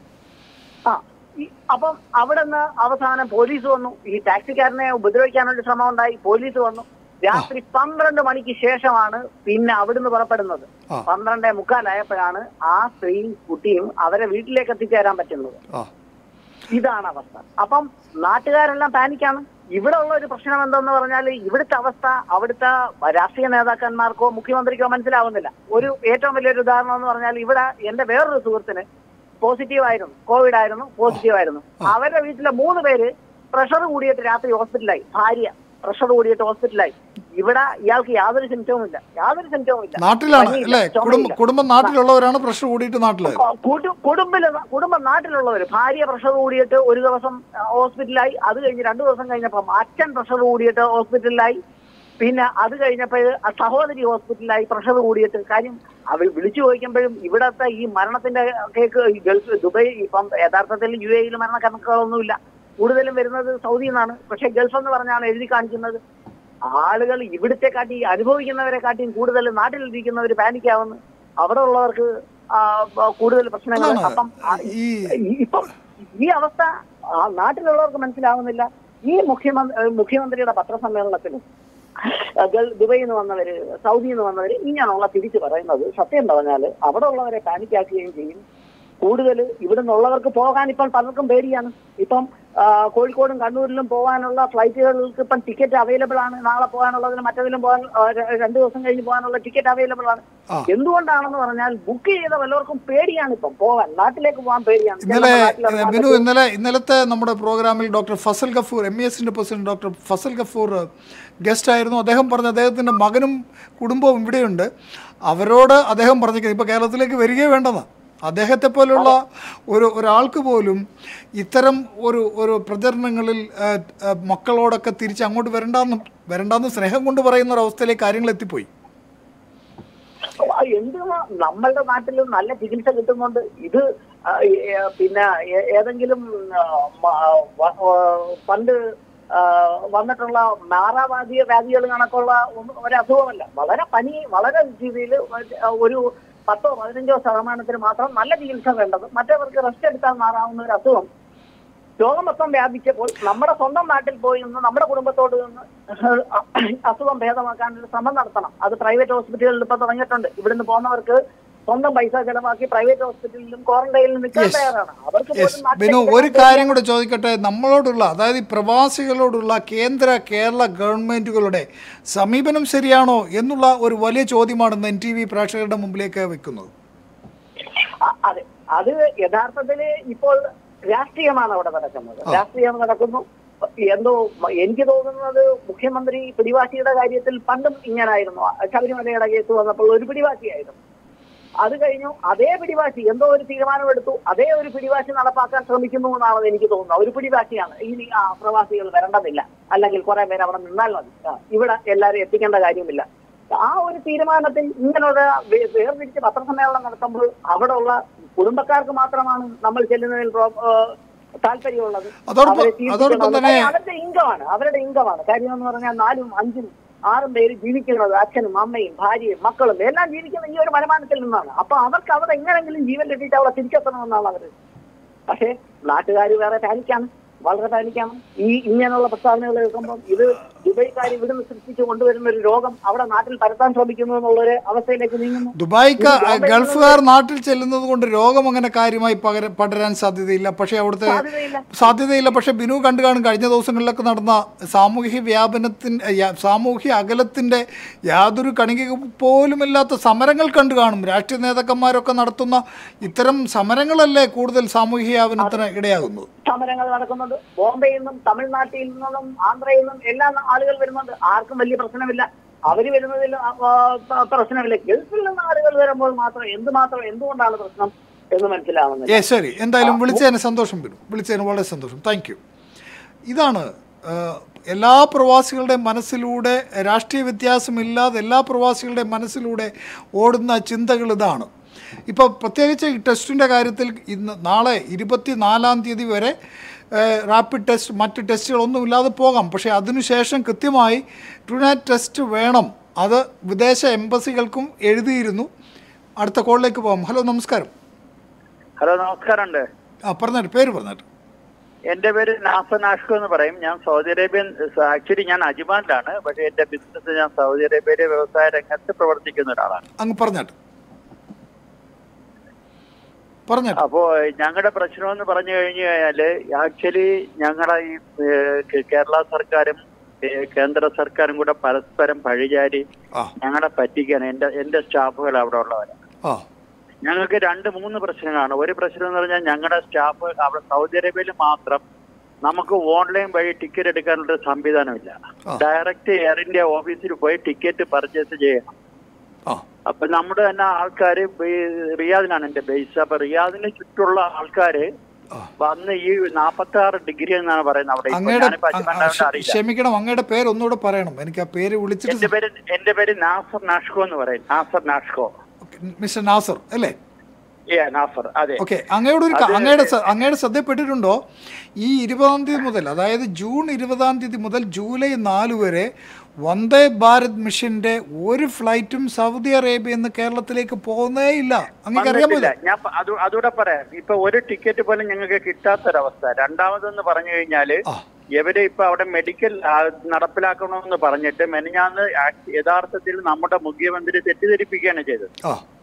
ആ ഈ- അപ്പം അവിടെ നിന്ന് അവസാനം പോലീസ് വന്നു ഈ ടാക്സിക്കാരനെ ഉപദ്രവിക്കാനുള്ള ശ്രമം ഉണ്ടായി പോലീസ് വന്നു രാത്രി പന്ത്രണ്ട് മണിക്ക് ശേഷമാണ് പിന്നെ അവിടുന്ന് പുറപ്പെടുന്നത് ആ. പന്ത്രണ്ടേ മുക്കാലായപ്പോഴാണ് ആ സ്ത്രീയും കുട്ടിയും അവരെ വീട്ടിലേക്ക് എത്തിച്ചേരാൻ പറ്റുന്നത് ആ ഇതാണ് അവസ്ഥ അപ്പം നാട്ടുകാരെല്ലാം പാനിക്കാണ് ഇവിടെ ഉള്ള ഒരു പ്രശ്നം എന്തെന്ന് പറഞ്ഞാൽ ഇവിടുത്തെ അവസ്ഥ അവിടുത്തെ രാഷ്ട്രീയ നേതാക്കന്മാർക്കോ മുഖ്യമന്ത്രിക്കോ മനസ്സിലാവുന്നില്ല ഒരു ഏറ്റവും വലിയൊരു ഉദാഹരണം എന്ന് പറഞ്ഞാൽ ഇവിടെ എന്റെ വേറൊരു സുഹൃത്തിന് പോസിറ്റീവ് ആയിരുന്നു കോവിഡ് ആയിരുന്നു പോസിറ്റീവ് ആയിരുന്നു അവരുടെ വീട്ടിലെ മൂന്ന് പേര് പ്രഷർ കൂടിയിട്ട് രാത്രി ഹോസ്പിറ്റലായി ഭാര്യ പ്രഷർ കൂടിയിട്ട് ഹോസ്പിറ്റലായി ഇവിടെ ഇയാൾക്ക് യാതൊരു സിംറ്റവും ഇല്ല യാതൊരു സിംറ്റവും ഇല്ല നാട്ടിലാണ് പനിയില്ല, അല്ലേ കുടുംബം ചുമയില്ല. കുടുംബം നാട്ടിലുള്ളവരാണ് പ്രഷർ കൂടിയിട്ട് നാട്ടിലായത് കുടു- കുടുംബില് കുടുംബം നാട്ടിലുള്ളവർ ഭാര്യ പ്രഷർ കൂടിയിട്ട് ഒരു ദിവസം ആ, ഹോസ്പിറ്റലായി അത് കഴിഞ്ഞ് രണ്ടു ദിവസം കഴിഞ്ഞപ്പം അച്ഛൻ പ്രഷർ കൂടിയിട്ട് ഹോസ്പിറ്റലിലായി പിന്നെ അത് കഴിഞ്ഞപ്പോൾ സഹോദരി ഹോസ്പിറ്റലിലായി പ്രഷർ കൂടിയിട്ട് കാര്യം അവർ വിളിച്ചു ചോദിക്കുമ്പോഴും ഇവിടത്തെ ഈ മരണത്തിന്റെ കേക്ക് ഈ ഗൾഫ് ദുബൈ ഇപ്പം യഥാർത്ഥത്തിൽ യു എയിൽ മരണക്കണക്കുകളൊന്നുമില്ല കൂടുതലും വരുന്നത് സൗദിയിൽ നിന്നാണ് പക്ഷെ ഗൾഫ് എന്ന് പറഞ്ഞാണ് എഴുതി കാണിക്കുന്നത് ആളുകൾ ഇവിടുത്തെ കാട്ടി അനുഭവിക്കുന്നവരെ കാട്ടിയും കൂടുതൽ നാട്ടിലിരിക്കുന്നവർ പാനിക്കാവുന്നു അവിടെ ഉള്ളവർക്ക് ആ, ബ- കൂടുതൽ പ്രശ്നങ്ങൾ അതാണ് അപ്പം ആ, ഈ ഈ- ഇപ്പം ഈ അവസ്ഥ ആ, നാട്ടിലുള്ളവർക്ക് മനസ്സിലാവുന്നില്ല ഈ മുഖ്യമന്ത്രി മുഖ്യമന്ത്രിയുടെ പത്രസമ്മേളനത്തിൽ ആ, ഗൾ- ദുബൈയിൽ നിന്ന് വന്നവര് സൗദിയിൽ നിന്ന് വന്നവര് ഇങ്ങനെയുള്ള തിരിച്ചു പറയുന്നത് സത്യം പറഞ്ഞാല് അവിടെ ഉള്ളവരെ പാനിക്കാക്കുകയും ചെയ്യും കൂടുതൽ ഇവിടെ നിന്നുള്ളവർക്ക് പോകാൻ ഇപ്പം പലർക്കും പേടിയാണ് ഇപ്പം ആ, കോഴിക്കോടും കണ്ണൂരിലും പോകാനുള്ള ഫ്ലൈറ്റുകൾക്ക് ഇപ്പം ടിക്കറ്റ് അവൈലബിൾ ആണ് നാളെ പോകാനുള്ളതിന് മറ്റേതിലും പോകാൻ ആ, ര- രണ്ട് ദിവസം കഴിഞ്ഞ് പോകാനുള്ള ടിക്കറ്റ് അവൈലബിൾ ആണ് ആ. എന്തുകൊണ്ടാണെന്ന് പറഞ്ഞാൽ ബുക്ക് ചെയ്ത വല്ലവർക്കും പേടിയാണ് ഇപ്പം പോകാൻ നാട്ടിലേക്ക് പോകാൻ പേടിയാണ് ഇന്നലെ നമ്മുടെ നാട്ടിലെ ബിനു ഇന്നലെ ഇന്നലത്തെ നമ്മുടെ പ്രോഗ്രാമിൽ doctor Fazal Gafoor M E എസിൻ്റെ president doctor Fazal Gafoor guest ആയിരുന്നു അദ്ദേഹം പറഞ്ഞ അദ്ദേഹത്തിൻ്റെ മകനും കുടുംബവും ഇവിടെയുണ്ട് അവരോട് അദ്ദേഹം പറഞ്ഞിരിക്കുന്നത് ഇപ്പോൾ കേരളത്തിലേക്ക് വരികയേ വേണ്ടെന്ന് അദ്ദേഹത്തെ പോലുള്ള ഒരു ഒരാൾക്ക് പോലും ഇത്തരം ഒരു ഒരു പ്രചരണങ്ങളിൽ ആ, ആ, മക്കളോടൊക്കെ തിരിച്ച് അങ്ങോട്ട് വരണ്ടെന്ന് വരണ്ടെന്ന് സ്നേഹം കൊണ്ട് പറയുന്ന ഒരു അവസ്ഥയിലേക്ക് കാര്യങ്ങൾ എത്തിപ്പോയി ആ, എന്ത് നമ്മളുടെ നാട്ടിൽ നല്ല ചികിത്സ കിട്ടുന്നുണ്ട് ഇത് ആ, ഏ, പിന്നെ ഏ- ഏതെങ്കിലും ആ, മ- വ- ആ, പണ്ട് ആ, വന്നിട്ടുള്ള മാറാവാദിയ വ്യാധികൾ കണക്കുള്ള ഒന്ന് ഒരു അസുഖമല്ല വളരെ പനി വളരെ രീതിയിൽ ഒരു പത്തോ പതിനഞ്ചോ ശതമാനത്തിന് മാത്രം നല്ല ചികിത്സ വേണ്ടത് മറ്റവർക്ക് റെസ്റ്റ് എടുത്താൽ മാറാവുന്ന ഒരു അസുഖം രോഗം മൊത്തം വ്യാപിച്ചപ്പോൾ നമ്മുടെ സ്വന്തം നാട്ടിൽ പോയി നിന്ന് നമ്മുടെ കുടുംബത്തോട് നിന്ന് അസുഖം ഭേദമാക്കാൻ ഒരു ശ്രമം നടത്തണം അത് പ്രൈവറ്റ് ഹോസ്പിറ്റലുകളിൽ ഇപ്പൊ തുടങ്ങിയിട്ടുണ്ട് ഇവിടുന്ന് പോകുന്നവർക്ക് സ്വന്തം പൈസ ചെലവാക്കി പ്രൈവറ്റ് ഹോസ്പിറ്റലിലും ക്വാറന്റൈനിലും നിൽക്കാൻ Yes. തയ്യാറാണ് അവർക്ക് യെസ് പോലും നാട്ടിലേക്ക് ബിനു ഒരു വരാൻ കാര്യം കൂടെ ചോദിക്കട്ടെ നമ്മളോടുള്ള അതായത് ഈ പ്രവാസികളോടുള്ള കേന്ദ്ര കേരള ഗവൺമെൻറ്റുകളുടെ സമീപനം ശരിയാണോ എന്നുള്ള ഒരു വലിയ ചോദ്യമാണ് ഇന്ന് എൻ ടി വി പ്രേക്ഷകരുടെ മുമ്പിലേക്ക് വെക്കുന്നത് അ- അതെ അത് യഥാർത്ഥത്തില് ഇപ്പോൾ രാഷ്ട്രീയമാണ് അവിടെ നടക്കുന്നത് രാഷ്ട്രീയം നടക്കുന്നു എന്തോ മ- എനിക്ക് തോന്നുന്നത് മുഖ്യമന്ത്രി പിടിവാശിയുടെ കാര്യത്തിൽ പണ്ടും ഇങ്ങനായിരുന്നു ശബരിമലയുടെ കേസ് വന്നപ്പോൾ ഒരു പിടിവാശിയായിരുന്നു അത് കഴിഞ്ഞു അതേ പിടിവാശി എന്തോ ഒരു തീരുമാനമെടുത്തു അതേ ഒരു പിടിവാശി നടപ്പാക്കാൻ ശ്രമിക്കുന്നു എന്നാണ് എനിക്ക് തോന്നുന്നത് ഒരു പിടിവാശിയാണ് ഇനി ആ പ്രവാസികൾ വരേണ്ടതില്ല അല്ലെങ്കിൽ കുറെ പേര് അവിടെ നിന്നാൽ മതി ആ, ഇവിടെ എല്ലാവരും എത്തിക്കേണ്ട കാര്യമില്ല ആ ഒരു തീരുമാനത്തിൽ ഇങ്ങനെയുള്ള വേ- വേർതിരിച്ച് പത്രസമ്മേളനം നടത്തുമ്പോൾ അവിടെ ഉള്ള കുടുംബക്കാർക്ക് മാത്രമാണ് നമ്മൾ ചെല്ലുന്നതിൽ പ്രോ- ആ, താല്പര്യമുള്ളത് അതോടൊപ്പം- അവരെ ജീവിപ്പിക്കണം. അതോടൊപ്പം തന്നെ- കാര്യം അവരുടെ ഇൻകമാണ് അവരുടെ ഇൻകമാണ് കാര്യം എന്ന് പറഞ്ഞാൽ നാലും അഞ്ചും ആറും പേര് ജീവിക്കുന്നത് അച്ഛനും അമ്മയും ഭാര്യയും മക്കളും എല്ലാം ജീവിക്കുന്ന ഈ ഒരു വരുമാനത്തിൽ നിന്നാണ് അപ്പൊ അവർക്ക് അവിടെ എങ്ങനെങ്കിലും ജീവൻ കിട്ടിയിട്ട് അവിടെ തിരിച്ചെത്തണമെന്നാണ് അവര് പക്ഷേ നാട്ടുകാർ വേറെ പാനിക്കാണ് വളരെ പാനിക്കാണ് ഈ ഇങ്ങനെയുള്ള പ്രസ്താവനകൾ കേൾക്കുമ്പോൾ ഇത് ദുബൈക്കാർ ഇവിടുന്ന് സൃഷ്ടിച്ചു കൊണ്ടുവരുന്ന ഒരു രോഗം അവിടെ നാട്ടിൽ പരത്താൻ ശ്രമിക്കുന്നു എന്നുള്ളൊരു അവസ്ഥയിലേക്ക് നീങ്ങുന്നു ദുബായ്ക്ക് ഇത് ബോംബെയിൽ ഗൾഫുകാർ നാട്ടിൽ ചെല്ലുന്നത് കൊണ്ട് രോഗം അങ്ങനെ കാര്യമായി പകര പടരാൻ സാധ്യതയില്ല പക്ഷേ അവിടുത്തെ സാധ്യതയില്ല സാധ്യതയില്ല പക്ഷെ ബിനു കണ്ടു കാണും കഴിഞ്ഞ ദിവസങ്ങളിലൊക്കെ നടന്ന സാമൂഹ്യ വ്യാപനത്തിൻ്റെ സാമൂഹ്യ അകലത്തിൻ്റെ യാതൊരു കണിക പോലുമില്ലാത്ത സമരങ്ങൾ കണ്ടു കാണും രാഷ്ട്രീയ നേതാക്കന്മാരൊക്കെ നടത്തുന്ന ഇത്തരം സമരങ്ങളല്ലേ കൂടുതൽ സാമൂഹ്യ വ്യാപനത്തിന് ഇടയാകുന്നത് സമരങ്ങൾ നടക്കുന്നുണ്ട് ബോംബെയിൽ നിന്നും തമിഴ്നാട്ടിൽ നിന്നും ആന്ധ്രയിൽ നിന്നും എല്ലാ ആളുകൾ വരുന്നുണ്ട് ആർക്കും വലിയ പ്രശ്നമില്ല അവര് വരുന്നതിൽ ആ, ആ, പ്രശ്നമില്ല ഗൾഫിൽ നിന്ന് ആളുകൾ വരുമ്പോൾ മാത്രം എന്തുമാത്രം എന്തുകൊണ്ടാണ് പ്രശ്നം എന്ന് മനസ്സിലാവുന്നില്ല ഏ ശരി എന്തായാലും വിളിച്ചതിന് സന്തോഷം വരും വിളിച്ചതിന് വളരെ സന്തോഷം താങ്ക് യു ഇതാണ് ആ, എല്ലാ പ്രവാസികളുടെ മനസ്സിലൂടെ രാഷ്ട്രീയ വ്യത്യാസമില്ലാതെ എല്ലാ പ്രവാസികളുടെ മനസ്സിലൂടെ ഓടുന്ന ചിന്തകൾ ഇതാണ് ഇപ്പോൾ പ്രത്യേകിച്ച് ഈ ടെസ്റ്റിൻ്റെ കാര്യത്തിൽ ഇന്ന് നാളെ ഇരുപത്തി നാലാം തീയതി വരെ റാപ്പിഡ് ടെസ്റ്റ് മറ്റ് ടെസ്റ്റുകളൊന്നും ഇല്ലാതെ പോകാം പക്ഷേ അതിനുശേഷം കൃത്യമായി ട്രുനാറ്റ് ടെസ്റ്റ് വേണം അത് വിദേശ എംബസികൾക്കും എഴുതിയിരുന്നു അടുത്ത കോളിലേക്ക് പോകാം ഹലോ നമസ്കാരം ഹലോ നമസ്കാരമുണ്ട് ആ പറഞ്ഞിട്ട് പേര് പറഞ്ഞിട്ട് എന്റെ പേര് നാസർ നാഷ്കോ എന്ന് പറയും ഞാൻ സൗദി അറേബ്യൻ ആക്ച്വലി ഞാൻ അജ്മാനിലാണ് പക്ഷേ എന്റെ ബിസിനസ് ഞാൻ സൗദി അറേബ്യയിലെ വ്യവസായ രംഗത്ത് പ്രവർത്തിക്കുന്ന ഒരാളാണ് അങ്ങ് പറഞ്ഞിട്ട് പറഞ്ഞിട്ട് അപ്പോ ഞങ്ങളുടെ പ്രശ്നം എന്ന് പറഞ്ഞു കഴിഞ്ഞു കഴിഞ്ഞാല് ആക്ച്വലി ഞങ്ങളുടെ ഈ ഏഹ്, കേ- കേരള സർക്കാരും ഏഹ്, കേന്ദ്ര സർക്കാരും കൂടെ പരസ്പരം പഴിചാരി ആ ഞങ്ങളെ പറ്റിക്കാണ് എന്റെ എന്റെ സ്റ്റാഫുകൾ അവിടെ ഉള്ളവരാണ് ആ ഞങ്ങൾക്ക് രണ്ട് മൂന്ന് പ്രശ്നങ്ങളാണ് ഒരു പ്രശ്നം എന്ന് പറഞ്ഞാൽ ഞങ്ങളുടെ സ്റ്റാഫ് അവിടെ സൗദി അറേബ്യയിൽ മാത്രം നമുക്ക് ഓൺലൈൻ വഴി ടിക്കറ്റ് എടുക്കാനുള്ള ഒരു സംവിധാനമില്ല ആ. ഡയറക്റ്റ് എയർ ഇന്ത്യ ഓഫീസിൽ പോയി ടിക്കറ്റ് പർച്ചേസ് ചെയ്യണം ആ അപ്പൊ നമ്മുടെ തന്നെ ആൾക്കാർ റിയാദിനാണ് എന്റെ ബേസ് അപ്പൊ റിയാദിന് ചുറ്റുള്ള ആൾക്കാര് ആ. വന്ന് ഈ നാപ്പത്തി ആറ് ഡിഗ്രി എന്നാണ് പറയുന്നത് അവിടെ ഇപ്പൊ അങ്ങയുടെ ഞാനിപ്പോ അ- അജ്മാനിലായതുകൊണ്ട് ക്ഷ- അറിയില്ല ക്ഷമിക്കണം അങ്ങയുടെ പേര് ഒന്നുകൂടെ പറയണം എനിക്ക് ആ പേര് എന്റെ വിളിച്ചിട്ട് പേര് എന്റെ പേര് നാസർ നാഷ്കോ എന്ന് പറയും നാസർ നാഷ്കോ മിസ്റ്റർ നാസർ അല്ലേ ഏ നാസർ അതെ ഓക്കെ അങ്ങയോട് ഒരു ക- അങ്ങയുടെ സ- അങ്ങയുടെ ശ്രദ്ധപ്പെട്ടിട്ടുണ്ടോ ഈ ഇരുപതാം തീയതി മുതൽ അതായത് ജൂൺ ഇരുപതാം തീയതി മുതൽ ജൂലൈ നാല് വരെ വന്ദേ ഭാരത് മിഷന്റെ ഒരു ഫ്ലൈറ്റും സൗദി അറേബ്യയിൽ നിന്ന് കേരളത്തിലേക്ക് പോകുന്നേ ഇല്ല അങ്ങേക്ക് അറിയാമോ ഇത്? വന്നിട്ടില്ല. ഞാൻ പ- അത് അതൂടെ പറയാം ഇപ്പൊ ഒരു ടിക്കറ്റ് പോലും ഞങ്ങൾക്ക് കിട്ടാത്തൊരവസ്ഥ രണ്ടാമതെന്ന് പറഞ്ഞു കഴിഞ്ഞാല് ആ ഇവര് ഇപ്പൊ അവിടെ മെഡിക്കൽ ആ, നടപ്പിലാക്കണമെന്ന് പറഞ്ഞിട്ട് മെനഞ്ഞാന്ന് ആക്ട്- യഥാർത്ഥത്തിൽ നമ്മുടെ മുഖ്യമന്ത്രി തെറ്റിദ്ധരിപ്പിക്കുകയാണ് ചെയ്തത് ആ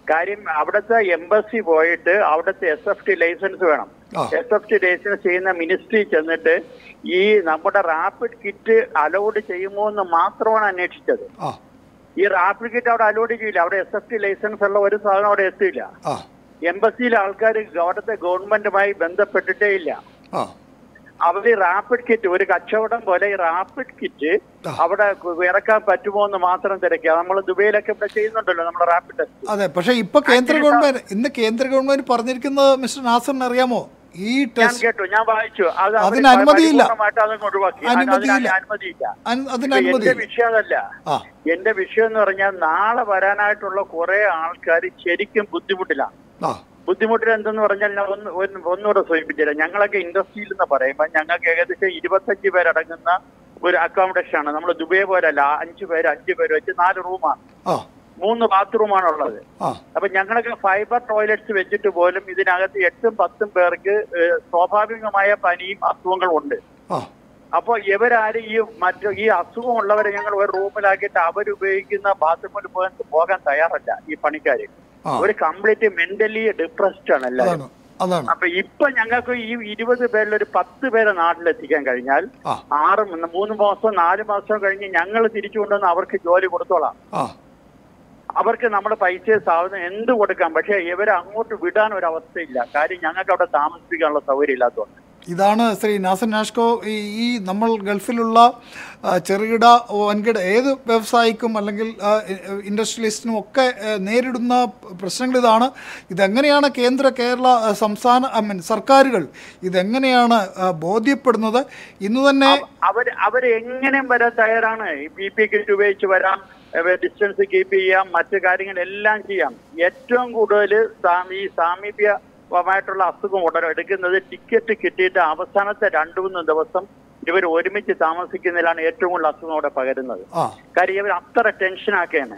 കാര്യം അവിടുത്തെ എംബസി പോയിട്ട് അവിടുത്തെ എസ് എഫ് ടി ലൈസൻസ് വേണം ആ. എസ് എഫ് ടി ലൈസൻസ് ചെയ്യുന്ന മിനിസ്ട്രി ചെന്നിട്ട് ഈ നമ്മുടെ റാപ്പിഡ് കിറ്റ് അലോഡ് ചെയ്യുമോ എന്ന് മാത്രമാണ് അന്വേഷിച്ചത് ആ ഈ റാപ്പിഡ് കിറ്റ് അവിടെ അലോഡ് ചെയ്യില്ല അവിടെ എസ് എഫ് ടി ലൈസൻസ് ഉള്ള ഒരു സാധനം അവിടെ എത്തില്ല ആ എംബസിയിലെ ആൾക്കാർ അവിടുത്തെ ഗവൺമെന്റുമായി ബന്ധപ്പെട്ടിട്ടേ ഇല്ല ആ അവര് റാപ്പിഡ് കിറ്റ് ഒരു കച്ചവടം പോലെ ഈ റാപ്പിഡ് കിറ്റ് ആ. അവിടെ ഇറക്കാൻ പറ്റുമോ എന്ന് മാത്രം തിരക്കുക നമ്മൾ ദുബൈയിലൊക്കെ ഇവിടെ ചെയ്യുന്നുണ്ടല്ലോ നമ്മുടെ റാപ്പിഡ് ടെസ്റ്റ് അതെ പക്ഷേ ഇപ്പൊ കേന്ദ്ര ഗവൺമെന്റ് ഇന്ന് കേന്ദ്ര ഗവൺമെന്റ് പറഞ്ഞിരിക്കുന്നത് മിസ്റ്റർ നാസറിന് അറിയാമോ ഈ ഞാൻ ടെസ്റ്റ് കേട്ടു ഞാൻ വായിച്ചു അത് അവര് അതിന് അനുമതിയില്ല. പരിപൂർണ്ണമായിട്ട് അതങ്ങ് ഒഴിവാക്കി അതിന് അനുമതിയില്ല. അനുമതിയില്ല അൻ- അതിന് ഇപ്പൊ അനുമതി എന്റെ വിഷയം അതല്ല ആ എന്റെ വിഷയം എന്ന് പറഞ്ഞാൽ നാളെ വരാനായിട്ടുള്ള കുറെ ആൾക്കാർ ശരിക്കും ബുദ്ധിമുട്ടിലാണ് ആ ബുദ്ധിമുട്ടിൽ എന്തെന്ന് പറഞ്ഞാൽ ഞാൻ ഒന്ന് ഒന്ന് ഒന്നുകൂടെ സൂചിപ്പിച്ചുതരാം ഞങ്ങളൊക്കെ ഇൻഡസ്ട്രിയിൽ എന്ന് പറയുമ്പോൾ ഞങ്ങൾക്ക് ഏകദേശം ഇരുപത്തഞ്ച് പേരടങ്ങുന്ന ഒരു അക്കോമഡേഷൻ ആണ് നമ്മൾ ദുബൈ പോലല്ല അഞ്ച് പേര് അഞ്ച് പേര് വെച്ച് നാല് റൂമാണ് ആ മൂന്ന് ബാത്റൂമാണ് ഉള്ളത് ആ അപ്പൊ ഞങ്ങളൊക്കെ ഫൈബർ ടോയ്ലറ്റ്സ് വെച്ചിട്ട് പോലും ഇതിനകത്ത് എട്ടും പത്തും പേർക്ക് ഏഹ്, സ്വാഭാവികമായ പനിയും അസുഖങ്ങളും ഉണ്ട് ആ അപ്പൊ ഇവരാരും ഈ മറ്റു ഈ അസുഖമുള്ളവരെ ഞങ്ങൾ ഒരു റൂമിലാക്കിയിട്ട് അവരുപയോഗിക്കുന്ന ബാത്റൂമിൽ പോകാൻ പോകാൻ തയ്യാറല്ല ഈ പണിക്കാര് ആ. ഒരു കംപ്ലീറ്റ് മെന്റലി ഡിപ്രസ്ഡ് ആണ് എല്ലാവരും അതാണ് അതാണ് അപ്പൊ ഇപ്പൊ ഞങ്ങൾക്ക് ഈ ഇരുപത് പേരിൽ ഒരു പത്ത് പേരെ നാട്ടിലെത്തിക്കാൻ കഴിഞ്ഞാൽ ആ ആറ് മ- മൂന്ന് മാസം നാല് മാസം കഴിഞ്ഞ് ഞങ്ങൾ തിരിച്ചു കൊണ്ടുവന്ന് അവർക്ക് ജോലി കൊടുത്തോളാം ആ അവർക്ക് നമ്മുടെ പൈസ സാധനം എന്ത് കൊടുക്കാം പക്ഷെ ഇവരെ അങ്ങോട്ട് വിടാൻ ഒരു അവസ്ഥയില്ല കാര്യം ഞങ്ങൾക്ക് അവിടെ താമസിപ്പിക്കാനുള്ള സൗകര്യം ഇല്ലാത്തതുകൊണ്ട് ഇതാണ് ശ്രീ നാസർ നാഷ്കോ ഈ ഈ നമ്മൾ ഗൾഫിലുള്ള ആ, ചെറുകിട വൻകിട ഏത് വ്യവസായിക്കും അല്ലെങ്കിൽ ആ, ഇ- ഇൻഡസ്ട്രിയലിസ്റ്റിനും ഒക്കെ ആ, നേരിടുന്ന പ്രശ്നങ്ങൾ ഇതാണ് ഇതെങ്ങനെയാണ് കേന്ദ്ര കേരള ആ, സംസ്ഥാന ഐ മീൻ സർക്കാരുകൾ ഇതെങ്ങനെയാണ് ആ, ബോധ്യപ്പെടുന്നത് ഇന്ന് തന്നെ അവർ അവർ എങ്ങനെയും വരാൻ തയ്യാറാണ് പി പി കിറ്റ് ഉപയോഗിച്ച് വരാം ഡിസ്റ്റൻസ് കീപ്പ് ചെയ്യാം മറ്റു കാര്യങ്ങളെല്ലാം ചെയ്യാം ഏറ്റവും കൂടുതൽ സാമി സാമീപ്യമായിട്ടുള്ള അസുഖം ഉടനെ എടുക്കുന്നത് ടിക്കറ്റ് കിട്ടിയിട്ട് അവസാനത്തെ രണ്ടു മൂന്ന് ദിവസം ഇവർ ഒരുമിച്ച് താമസിക്കുന്നതിലാണ് ഏറ്റവും കൂടുതൽ അസുഖം അവിടെ പകരുന്നത് ആ കാര്യം ഇവർ അത്ര ടെൻഷനാക്കുകയാണ്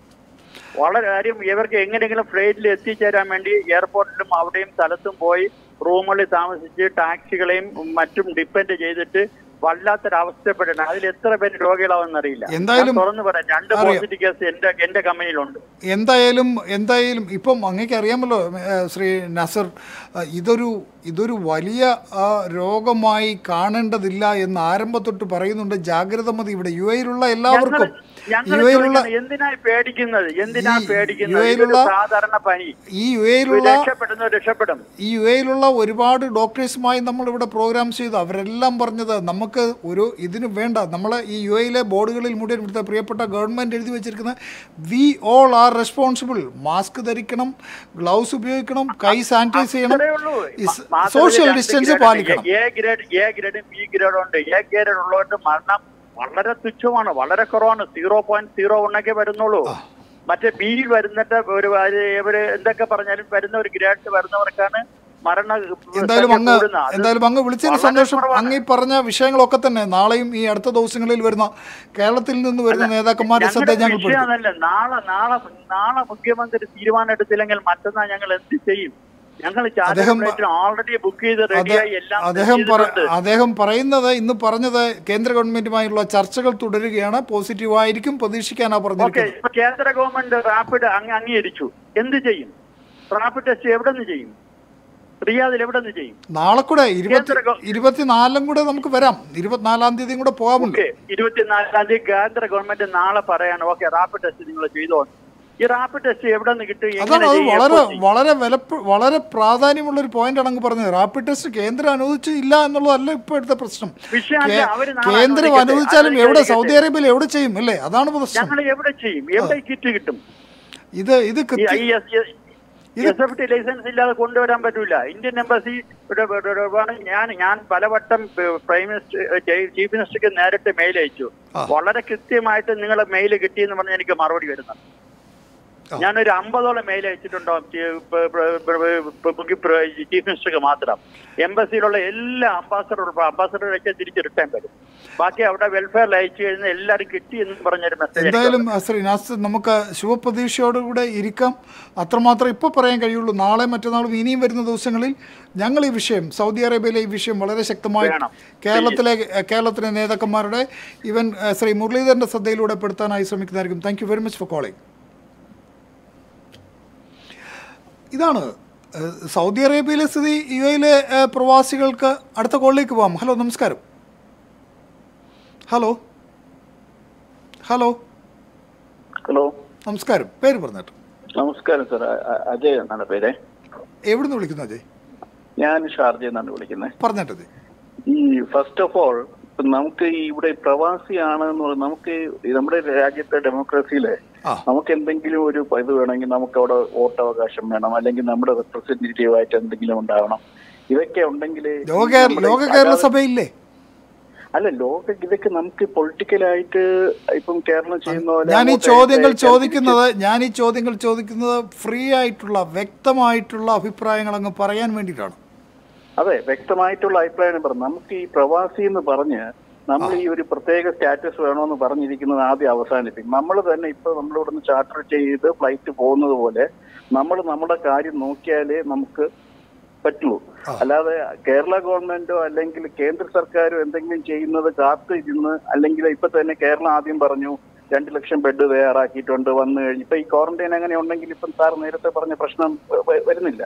വളരെ കാര്യം ഇവർക്ക് എങ്ങനെയെങ്കിലും ഫ്ലൈറ്റിൽ എത്തിച്ചേരാൻ വേണ്ടി എയർപോർട്ടിലും അവിടെയും സ്ഥലത്തും പോയി റൂമുകളിൽ താമസിച്ച് ടാക്സികളെയും മറ്റും ഡിപ്പെൻഡ് ചെയ്തിട്ട് വല്ലാത്തൊരവസ്ഥപ്പെടണം അതിൽ എത്ര പേര് രോഗികളാവെന്നറിയില്ല എന്തായാലും ഞാൻ തുറന്നു പറയാം രണ്ട് അറിയാം. പോസിറ്റീവ് കേസ് എന്റെ എന്റെ കമ്പനിയിലുണ്ട് എന്തായാലും എന്തായാലും ഇപ്പം അങ്ങേക്ക് അറിയാമല്ലോ ഏ, ശ്രീ നസർ ആ, ഇതൊരു ഇതൊരു വലിയ ആ, രോഗമായി കാണേണ്ടതില്ല എന്ന് ആരംഭത്തൊട്ട് പറയുന്നുണ്ട് ജാഗ്രത മതി ഇവിടെ യു എയിലുള്ള എല്ലാവർക്കും ഞങ്ങൾ യു എയിലുള്ള എന്തിനാ പേടിക്കുന്നത് എന്തിനാ ഈ പേടിക്കുന്നത് യുഎയിലുള്ള- ഇതൊരു സാധാരണ പനി ഈ യു എയിലുള്ള രക്ഷപ്പെടുന്നവർ രക്ഷപ്പെടും ഈ യു എയിലുള്ള ഒരുപാട് ഡോക്ടേഴ്സുമായി നമ്മൾ ഇവിടെ പ്രോഗ്രാം ചെയ്തു അവരെല്ലാം പറഞ്ഞത് നമുക്ക് ഒരു ഇതിന് വേണ്ട നമ്മൾ ഈ യു എയിലെ ബോർഡുകളിൽ മുഴുവൻ ഇവിടുത്തെ പ്രിയപ്പെട്ട ഗവൺമെൻറ് എഴുതി വെച്ചിരിക്കുന്ന we all are responsible mask ധരിക്കണം ഗ്ലൗസ് ഉപയോഗിക്കണം കൈ സാനിറ്റൈസ് ചെയ്യണം അത്രേ ഉള്ളൂ. ഈ മ- മാത്രമല്ല സോഷ്യൽ രണ്ട് ഡിസ്റ്റൻസ് ഗ്രേഡ് ഉണ്ട്. പാലിക്കണം എ ഗ്രേഡ് എ ഗ്രേഡും ബി ഗ്രേഡും ഉണ്ട് എ ഗ്രേഡ് ഉള്ളവരുടെ മരണം വളരെ തുച്ഛമാണ് വളരെ കുറവാണ് സീറോ പോയിന്റ് സീറോ ഒന്നൊക്കെ വരുന്നുള്ളൂ മറ്റേ ബി വരുന്നിട്ട് ഒരു ഒരു- ഇവര് എന്തൊക്കെ പറഞ്ഞാലും വരുന്ന ഒരു ഗ്രേഡ് വരുന്നവർക്കാണ് മരണ എന്തായാലും സംഖ്യ അങ്ങ് കൂടുന്നത്. അത് എന്തായാലും അങ്ങ് വിളിച്ചതിന് വളരെ സന്തോഷം കുറവാണ്. അങ്ങ് ഈ പറഞ്ഞ വിഷയങ്ങളൊക്കെ തന്നെ നാളെയും ഈ അടുത്ത ദിവസങ്ങളിൽ വരുന്ന കേരളത്തിൽ നിന്ന് വരുന്ന നേതാക്കന്മാരുടെ ശ്രദ്ധ ഞങ്ങളുടെ ഞങ്ങൾ വിഷയം പെടുത്തും അതല്ല നാളെ നാളെ നാളെ മുഖ്യമന്ത്രി തീരുമാനം എടുത്തില്ലെങ്കിൽ മറ്റന്നാൾ ഞങ്ങൾ എന്ത് ചെയ്യും ഞങ്ങൾ അദ്ദേഹം- ഓൾറെഡി ബുക്ക് ചെയ്ത് റെഡിയായി എല്ലാം അദ്ദേഹം പറ ചെയ്തിട്ടുണ്ട്. അദ്ദേഹം പറയുന്നത് ഇന്ന് പറഞ്ഞത് കേന്ദ്ര ഗവൺമെന്റുമായുള്ള ചർച്ചകൾ തുടരുകയാണ് പോസിറ്റീവ് ആയിരിക്കും പ്രതീക്ഷിക്കാനാ ഓക്കെ പറഞ്ഞിരിക്കുന്നത് ഇപ്പൊ കേന്ദ്ര ഗവൺമെന്റ് റാപ്പിഡ് അങ്ങ് അംഗീകരിച്ചു എന്ത് ചെയ്യും റാപ്പിഡ് ടെസ്റ്റ് എവിടെ നിന്ന് ചെയ്യും റിയാദിൽ എവിടെ നിന്ന് ചെയ്യും നാളെ കൂടെ ഇരുപത്തി കേന്ദ്ര ഗവ- ഇരുപത്തിനാലിലും കൂടെ നമുക്ക് വരാം ഇരുപത്തിനാലാം തീയതിയും കൂടെ പോകാമല്ലോ ഓക്കെ ഇരുപത്തിനാലാം തീയതി കേന്ദ്ര ഗവൺമെന്റ് നാളെ പറയാണ് ഓക്കെ റാപ്പിഡ് ടെസ്റ്റ് നിങ്ങൾ ചെയ്തോ ഈ റാപ്പിഡ് ടെസ്റ്റ് എവിടെ നിന്ന് കിട്ടും അതാണ് എങ്ങനെ അത് ചെയ്യും? വളരെ എപ്പോൾ ചെയ്യും? വളരെ വിലപ്പ വളരെ പ്രാധാന്യമുള്ള ഒരു പോയിന്റ് ആണ് അങ്ങ് പറഞ്ഞത് റാപ്പിഡ് ടെസ്റ്റ് കേന്ദ്രം അനുവദിച്ചു ഇല്ല എന്നുള്ളതല്ല ഇപ്പൊ എടുത്ത പ്രശ്നം വിഷയമല്ല, കേ- അവര് നാളെ കേന്ദ്രം അനുവദിക്കട്ടെ. അനുവദിച്ചാലും അത് എവിടെ അനുവദിക്കട്ടെ. സൗദി അറേബ്യയിൽ എവിടെ ചെയ്യും അല്ലേ അതാണ് പ്രശ്നം ഞങ്ങൾ എവിടെ ചെയ്യും എവിടെ കിറ്റ് കിട്ടും ഇത് ഇത് ഈ കൃത്യ- I S S F T license ഇല്ലാതെ കൊണ്ടുവരാൻ പറ്റൂല ഇന്ത്യൻ എംബസി ഇവിടെ ഇവിടെ- ഇവിടെ ഇവിടെ ഞാൻ ഞാൻ പലവട്ടം പ്രൈം മിനിസ്റ്റർ ചീഫ് മിനിസ്റ്റർക്ക് നേരിട്ട് മെയിൽ അയച്ചു ആ. വളരെ കൃത്യമായിട്ട് നിങ്ങളെ മെയിൽ കിട്ടിയെന്ന് പറഞ്ഞ് എനിക്ക് മറുപടി വരുന്നത് ആ. ഞാനൊരു അമ്പതോളം മെയിൽ അയച്ചിട്ടുണ്ടോ ചീഫ് മിനിസ്റ്റർക്ക് മാത്രം എംബസിയിലുള്ള എല്ലാ അംബാസഡർ അംബാസഡറൊക്കെ തിരിച്ച് റിട്ടേൺ വരും ബാക്കി അവിടെ വെൽഫെയറിൽ അയച്ചു കഴിഞ്ഞാൽ എല്ലാവരും കിട്ടി എന്ന് പറഞ്ഞൊരു മെസ്സേജ് എന്തായാലും അഹ് ശ്രീ നാസ് നമുക്ക് ശുഭപ്രതീക്ഷയോടുകൂടെ ഇരിക്കാം അത്രമാത്രം ഇപ്പോൾ പറയാൻ കഴിയുള്ളൂ നാളെ മറ്റന്നാളും ഇനിയും വരുന്ന ദിവസങ്ങളിൽ ഞങ്ങൾ ഈ വിഷയം സൗദി അറേബ്യയിലെ ഈ വിഷയം വളരെ ശക്തമായി വേണം. കേരളത്തിലെ അഹ് കേരളത്തിലെ നേതാക്കന്മാരുടെ ഈവൻ അഹ് ശ്രീ മുരളീധരൻ്റെ ശ്രദ്ധയിലൂടെ പെടുത്താനായി ശ്രമിക്കുന്നതായിരിക്കും thank you very much for calling ഇതാണ് ഏഹ്, സൗദി അറേബ്യയിലെ സ്ഥിതി യു എയിലെ ഏഹ്, പ്രവാസികൾക്ക് അടുത്ത കോളിലേക്ക് പോകാം ഹലോ നമസ്കാരം ഹലോ ഹലോ ഹലോ നമസ്കാരം പേര് പറഞ്ഞിട്ട് നമസ്കാരം സാർ അജയ് എന്നാണ് പേര് എവിടുന്ന് വിളിക്കുന്നു അജയ് ഞാൻ ഷാർജയിൽ നിന്നാണ് വിളിക്കുന്നത് പറഞ്ഞിട്ട് അജയ് ഈ ഫസ്റ്റ് ഓഫ് ഓൾ നമുക്ക് ഈ ഇവിടെ പ്രവാസിയാണ് എന്ന് പറയുന്നത് നമുക്ക് ഈ നമ്മുടെ രാജ്യത്തെ ഡെമോക്രസിയിലെ ആ. നമുക്ക് എന്തെങ്കിലും ഒരു ഇത് വേണമെങ്കിൽ നമുക്ക് അവിടെ വോട്ടവകാശം വേണം അല്ലെങ്കിൽ നമ്മുടെ റെപ്രസെന്റേറ്റീവ് ആയിട്ട് എന്തെങ്കിലും ഉണ്ടാവണം ഇതൊക്കെ ഉണ്ടെങ്കിൽ ലോക കേര- ലോക കേരള സഭയില്ലേ അല്ല ലോക ഇതൊക്കെ നമുക്ക് പൊളിറ്റിക്കലായിട്ട് ഇപ്പം കേരളം ചെയ്യുന്ന പോലെ ഞാൻ ഈ അങ്ങോട്ട് ചോദ്യങ്ങൾ അയച്ച് ചോദിക്കുന്നത് ഞാൻ ഈ ചോദ്യങ്ങൾ ചോദിക്കുന്നത് ഫ്രീ ആയിട്ടുള്ള വ്യക്തമായിട്ടുള്ള അഭിപ്രായങ്ങൾ അങ്ങ് പറയാൻ വേണ്ടിയിട്ടാണ് അതെ വ്യക്തമായിട്ടുള്ള അഭിപ്രായം പറഞ്ഞു നമുക്ക് ഈ പ്രവാസി എന്ന് പറഞ്ഞ് നമ്മൾ ഈ ഒരു പ്രത്യേക സ്റ്റാറ്റസ് വേണമെന്ന് പറഞ്ഞിരിക്കുന്നത് ആദ്യം അവസാനിപ്പിക്കും നമ്മൾ തന്നെ ഇപ്പൊ നമ്മളിവിടുന്ന് ചാർട്ടർ ചെയ്ത് ഫ്ലൈറ്റ് പോകുന്നത് പോലെ നമ്മൾ നമ്മുടെ കാര്യം നോക്കിയാലേ നമുക്ക് പറ്റുള്ളൂ അല്ലാതെ കേരള ഗവൺമെന്റോ അല്ലെങ്കിൽ കേന്ദ്ര സർക്കാരോ എന്തെങ്കിലും ചെയ്യുന്നത് കാത്തു ഇരുന്ന് അല്ലെങ്കിൽ ഇപ്പൊ തന്നെ കേരളം ആദ്യം പറഞ്ഞു രണ്ട് ലക്ഷം ബെഡ് തയ്യാറാക്കിയിട്ടുണ്ട് വന്നു കഴിഞ്ഞ് ഇപ്പൊ ഈ ക്വാറന്റൈൻ അങ്ങനെ ഉണ്ടെങ്കിൽ ഇപ്പം സാർ നേരത്തെ പറഞ്ഞ പ്രശ്നം വ- വരുന്നില്ല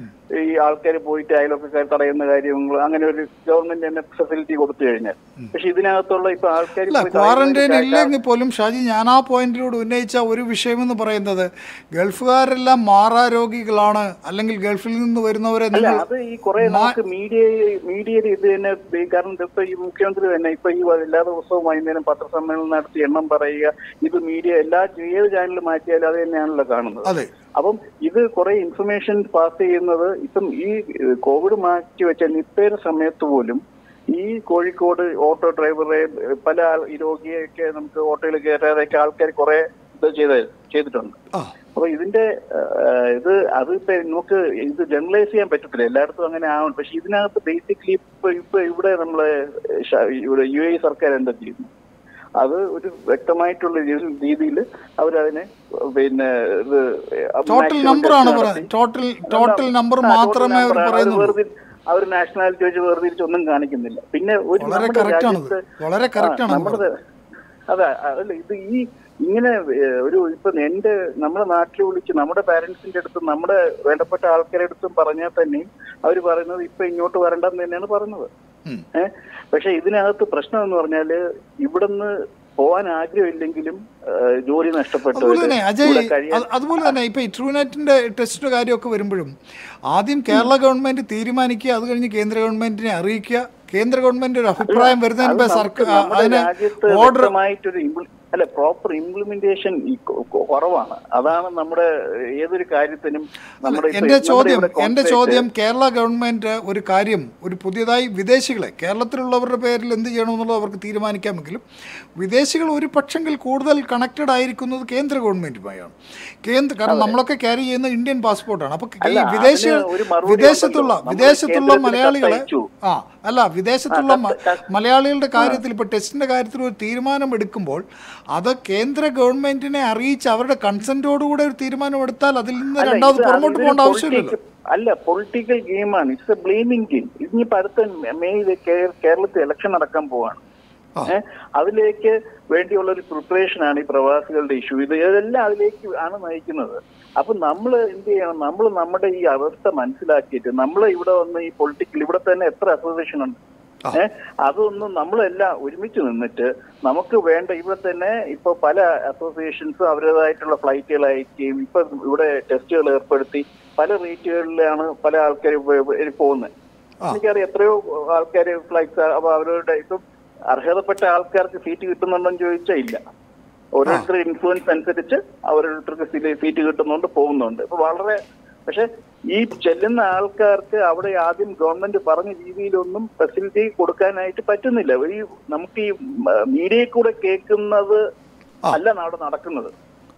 ഈ ആൾക്കാർ പോയിട്ട് അയലൊക്കെ തടയുന്ന കാര്യങ്ങൾ അങ്ങനെ ഒരു ഗവൺമെന്റ് തന്നെ ഫെസിലിറ്റി കൊടുത്തു കഴിഞ്ഞാൽ പക്ഷെ ഇതിനകത്തുള്ള ഇപ്പൊ ആൾക്കാർ അല്ല ക്വാറന്റൈൻ ഇല്ലെങ്കിൽ പോലും ഷാജി ഞാൻ ആ പോയിന്റിലൂടെ ഉന്നയിച്ച ഒരു വിഷയമെന്ന് പറയുന്നത് ഗൾഫുകാരെല്ലാം മാറാ രോഗികളാണ് അല്ലെങ്കിൽ ഗൾഫിൽ നിന്ന് വരുന്നവരെ അല്ല നിങ്ങൾ അത് ഈ കുറെ നമുക്ക് മീഡിയ മീഡിയയിൽ ഇത് തന്നെ ഈ കാരണം ഇപ്പൊ ഈ മുഖ്യമന്ത്രി തന്നെ ഇപ്പൊ ഈ എല്ലാ ദിവസവും വൈകുന്നേരം പത്രസമ്മേളനം നടത്തി എണ്ണം പറയുക ഇത് മീഡിയ എല്ലാ ഏത് ചാനൽ മാറ്റിയാലും അത് തന്നെയാണല്ലോ കാണുന്നത് അതെ അപ്പം ഇത് കുറെ ഇൻഫർമേഷൻ പാസ് ചെയ്യുന്നത് ഇപ്പം ഈ ഏഹ്, കോവിഡ് മാറ്റി വെച്ച നിപ്പയുടെ സമയത്ത് പോലും ഈ കോഴിക്കോട് ഓട്ടോ ഡ്രൈവറെ ഏഹ്, പല ആൾ- ഈ രോഗിയൊക്കെ നമുക്ക് ഓട്ടോയിൽ കയറാതെയൊക്കെ ആൾക്കാർ കുറെ ഇത് ചെയ്ത് ചെയ്തിട്ടുണ്ട് ആ അപ്പൊ ഇതിന്റെ ഏഹ്, ഇത് അത് ഇപ്പൊ നമുക്ക് ഇത് ജനറലൈസ് ചെയ്യാൻ പറ്റത്തില്ല എല്ലായിടത്തും അങ്ങനെ ആവണം പക്ഷെ ഇതിനകത്ത് ബേസിക്കലി ഇപ്പൊ ഇപ്പൊ ഇവിടെ നമ്മളെ ഷ- ഇവിടെ യു എ സർക്കാർ എന്താ ചെയ്യുന്നു അത് ഒരു വ്യക്തമായിട്ടുള്ള രീതിയിൽ അവരതിനെ പിന്നെ ഇത് ടോട്ടൽ നമ്പർ ആണ് പറയുന്നത് ടോട്ടൽ ടോട്ടൽ നമ്പർ മാത്രമേ അവർ പറയുന്നുള്ളൂ അവർ നാഷണാലിറ്റി വെച്ച് വേർതിരിച്ച് ഒന്നും കാണിക്കുന്നില്ല പിന്നെ ഒരു വളരെ നമ്മുടെ correct ആണത്. രാജ്യത്ത് വളരെ correct ആ, ആണ് നമ്മുടെ അതെ അല്ല ഇത് ഈ ഇങ്ങനെ ഏഹ്, ഒരു ഇപ്പൊ എന്റെ നമ്മുടെ നാട്ടിൽ വിളിച്ച് നമ്മുടെ പാരന്റ്സിന്റെ അടുത്തും നമ്മുടെ വേണ്ടപ്പെട്ട ആൾക്കാരുടെ അടുത്തും പറഞ്ഞാൽ തന്നെയും അവർ പറയുന്നത് ഇപ്പൊ ഇങ്ങോട്ട് വരണ്ടെന്ന് തന്നെയാണ് പറയുന്നത് ഉം. ഏഹ് പക്ഷെ ഇതിനകത്ത് പ്രശ്നം എന്ന് പറഞ്ഞാല് ഇവിടുന്ന് പോവാൻ ആഗ്രഹമില്ലെങ്കിലും ഏഹ്, ജോലി അതുപോലെ നഷ്ടപ്പെട്ടവര് തന്നെ അജയ് ഇവിടെ കഴിയാൻ അത് അതുപോലെ തന്നെ ഇപ്പൊ ഈ ട്രൂനെറ്റിന്റെ ടെസ്റ്റിന്റെ കാര്യമൊക്കെ വരുമ്പോഴും ആദ്യം കേരള ഗവൺമെന്റ് തീരുമാനിക്കുക അത് കഴിഞ്ഞ് കേന്ദ്ര ഗവൺമെന്റിനെ അറിയിക്കുക കേന്ദ്ര ഗവൺമെന്റ് ഒരു അഭിപ്രായം വരുന്നതിന് അത് മുമ്പേ നമുക്ക് സർക്കാർ നമ്മുടെ അതിന് രാജ്യത്ത് ഓർഡർ വ്യക്തമായിട്ടൊരു ഇംപ്ലി- അല്ല പ്രോപ്പർ ഇംപ്ലിമെന്റേഷൻ കുറവാണ് അതാണ് നമ്മുടെ ഏതൊരു കാര്യത്തിനും നമ്മുടെ ഇപ്പൊ എന്റെ നമ്മുടെ ചോദ്യം ഇവിടെ എന്റെ concentrate- ചോദ്യം കേരള ഗവൺമെന്റ് ഒരു കാര്യം ഒരു പുതിയതായി വിദേശികളെ കേരളത്തിലുള്ളവരുടെ പേരിൽ എന്ത് ചെയ്യണമെന്നുള്ളത് അവർക്ക് തീരുമാനിക്കാമെങ്കിലും വിദേശികൾ ഒരു പക്ഷെങ്കിൽ കൂടുതൽ കണക്റ്റഡ് ആയിരിക്കുന്നത് കേന്ദ്ര ഗവൺമെന്റുമായാണ് കേന്ദ്ര കാരണം നമ്മളൊക്കെ ക്യാരി ചെയ്യുന്ന ഇന്ത്യൻ പാസ്പോർട്ടാണ് അപ്പൊ ഈ അല്ല, വിദേശികൾ അതിന് ഒരു മറുപടി വിദേശത്തുള്ള ഉണ്ടല്ലോ. നമ്മൾ വിദേശത്തുള്ള കേന്ദ്രത്തിന് മലയാളികളെ കത്തയച്ചു. ആ അല്ല വിദേശത്തുള്ള മ- മലയാളികളുടെ കാര്യത്തിൽ ഇപ്പോൾ ടെസ്റ്റിന്റെ കാര്യത്തിൽ ഒരു തീരുമാനം എടുക്കുമ്പോൾ അത് കേന്ദ്ര ഗവൺമെന്റിനെ അറിയിച്ച് അവരുടെ കൺസെന്റോടുകൂടെ ഒരു തീരുമാനം എടുത്താൽ അതിൽ നിന്ന് അല്ല, രണ്ടാമത് ഇത് പുറമോട്ട് ഇതൊരു പോകേണ്ട ആവശ്യമില്ലല്ലോ political- അല്ല പൊളിറ്റിക്കൽ ഗെയിമാണ് ഇറ്റ്സ് എ ബ്ലെയിമിംഗ് ഗെയിം ഇനിയിപ്പോ അടുത്ത മെയ് കേരളത്തിൽ ഇലക്ഷൻ നടക്കാൻ പോവാണ് ആ. ഏഹ് അതിലേക്ക് വേണ്ടിയുള്ള ഒരു പ്രിപ്പറേഷൻ ആണ് ഈ പ്രവാസികളുടെ ഇഷ്യൂ ഇത് ഇതെല്ലാം അതിലേക്ക് ആണ് നയിക്കുന്നത് അപ്പൊ നമ്മൾ എന്ത് ചെയ്യണം നമ്മൾ നമ്മുടെ ഈ അവസ്ഥ മനസ്സിലാക്കിയിട്ട് നമ്മൾ ഇവിടെ വന്ന് ഈ പൊളിറ്റിക്കൽ ഇവിടെ തന്നെ എത്ര അസോസിയേഷൻ ഉണ്ട് ആ. ഏഹ് അതൊന്നും നമ്മളെല്ലാം ഒരുമിച്ച് നിന്നിട്ട് നമുക്ക് വേണ്ട ഇവിടെ തന്നെ ഇപ്പൊ പല അസോസിയേഷൻസും അവരുടേതായിട്ടുള്ള ഫ്ലൈറ്റുകൾ അയക്കുകയും ഇപ്പൊ ഇവിടെ ടെസ്റ്റുകൾ ഏർപ്പെടുത്തി പല റേറ്റുകളിലാണ് പല ആൾക്കാർ പോകുന്നത് ആ. എനിക്കറിയാം എത്രയോ ആൾക്കാർ ഫ്ലൈറ്റ്സ് അപ്പൊ അവരുടെ ഇപ്പം അർഹതപ്പെട്ട ആൾക്കാർക്ക് സീറ്റ് കിട്ടുന്നുണ്ടോന്ന് ചോദിച്ചാൽ ഇല്ല ഓരോരുത്തരുടെ ഇൻഫ്ലുവൻസ് അനുസരിച്ച് ഓരോരുത്തർക്ക് സീറ്റ് കിട്ടുന്നുണ്ട് പോകുന്നുണ്ട് ഇപ്പൊ വളരെ പക്ഷെ ഈ ചെല്ലുന്ന ആൾക്കാർക്ക് അവിടെ ആദ്യം ഗവൺമെന്റ് പറഞ്ഞ രീതിയിലൊന്നും ഫെസിലിറ്റി കൊടുക്കാനായിട്ട് പറ്റുന്നില്ല ഈ നമുക്ക് ഈ മീഡിയയിൽ കൂടെ കേൾക്കുന്നത് അല്ല അവിടെ നടക്കുന്നത്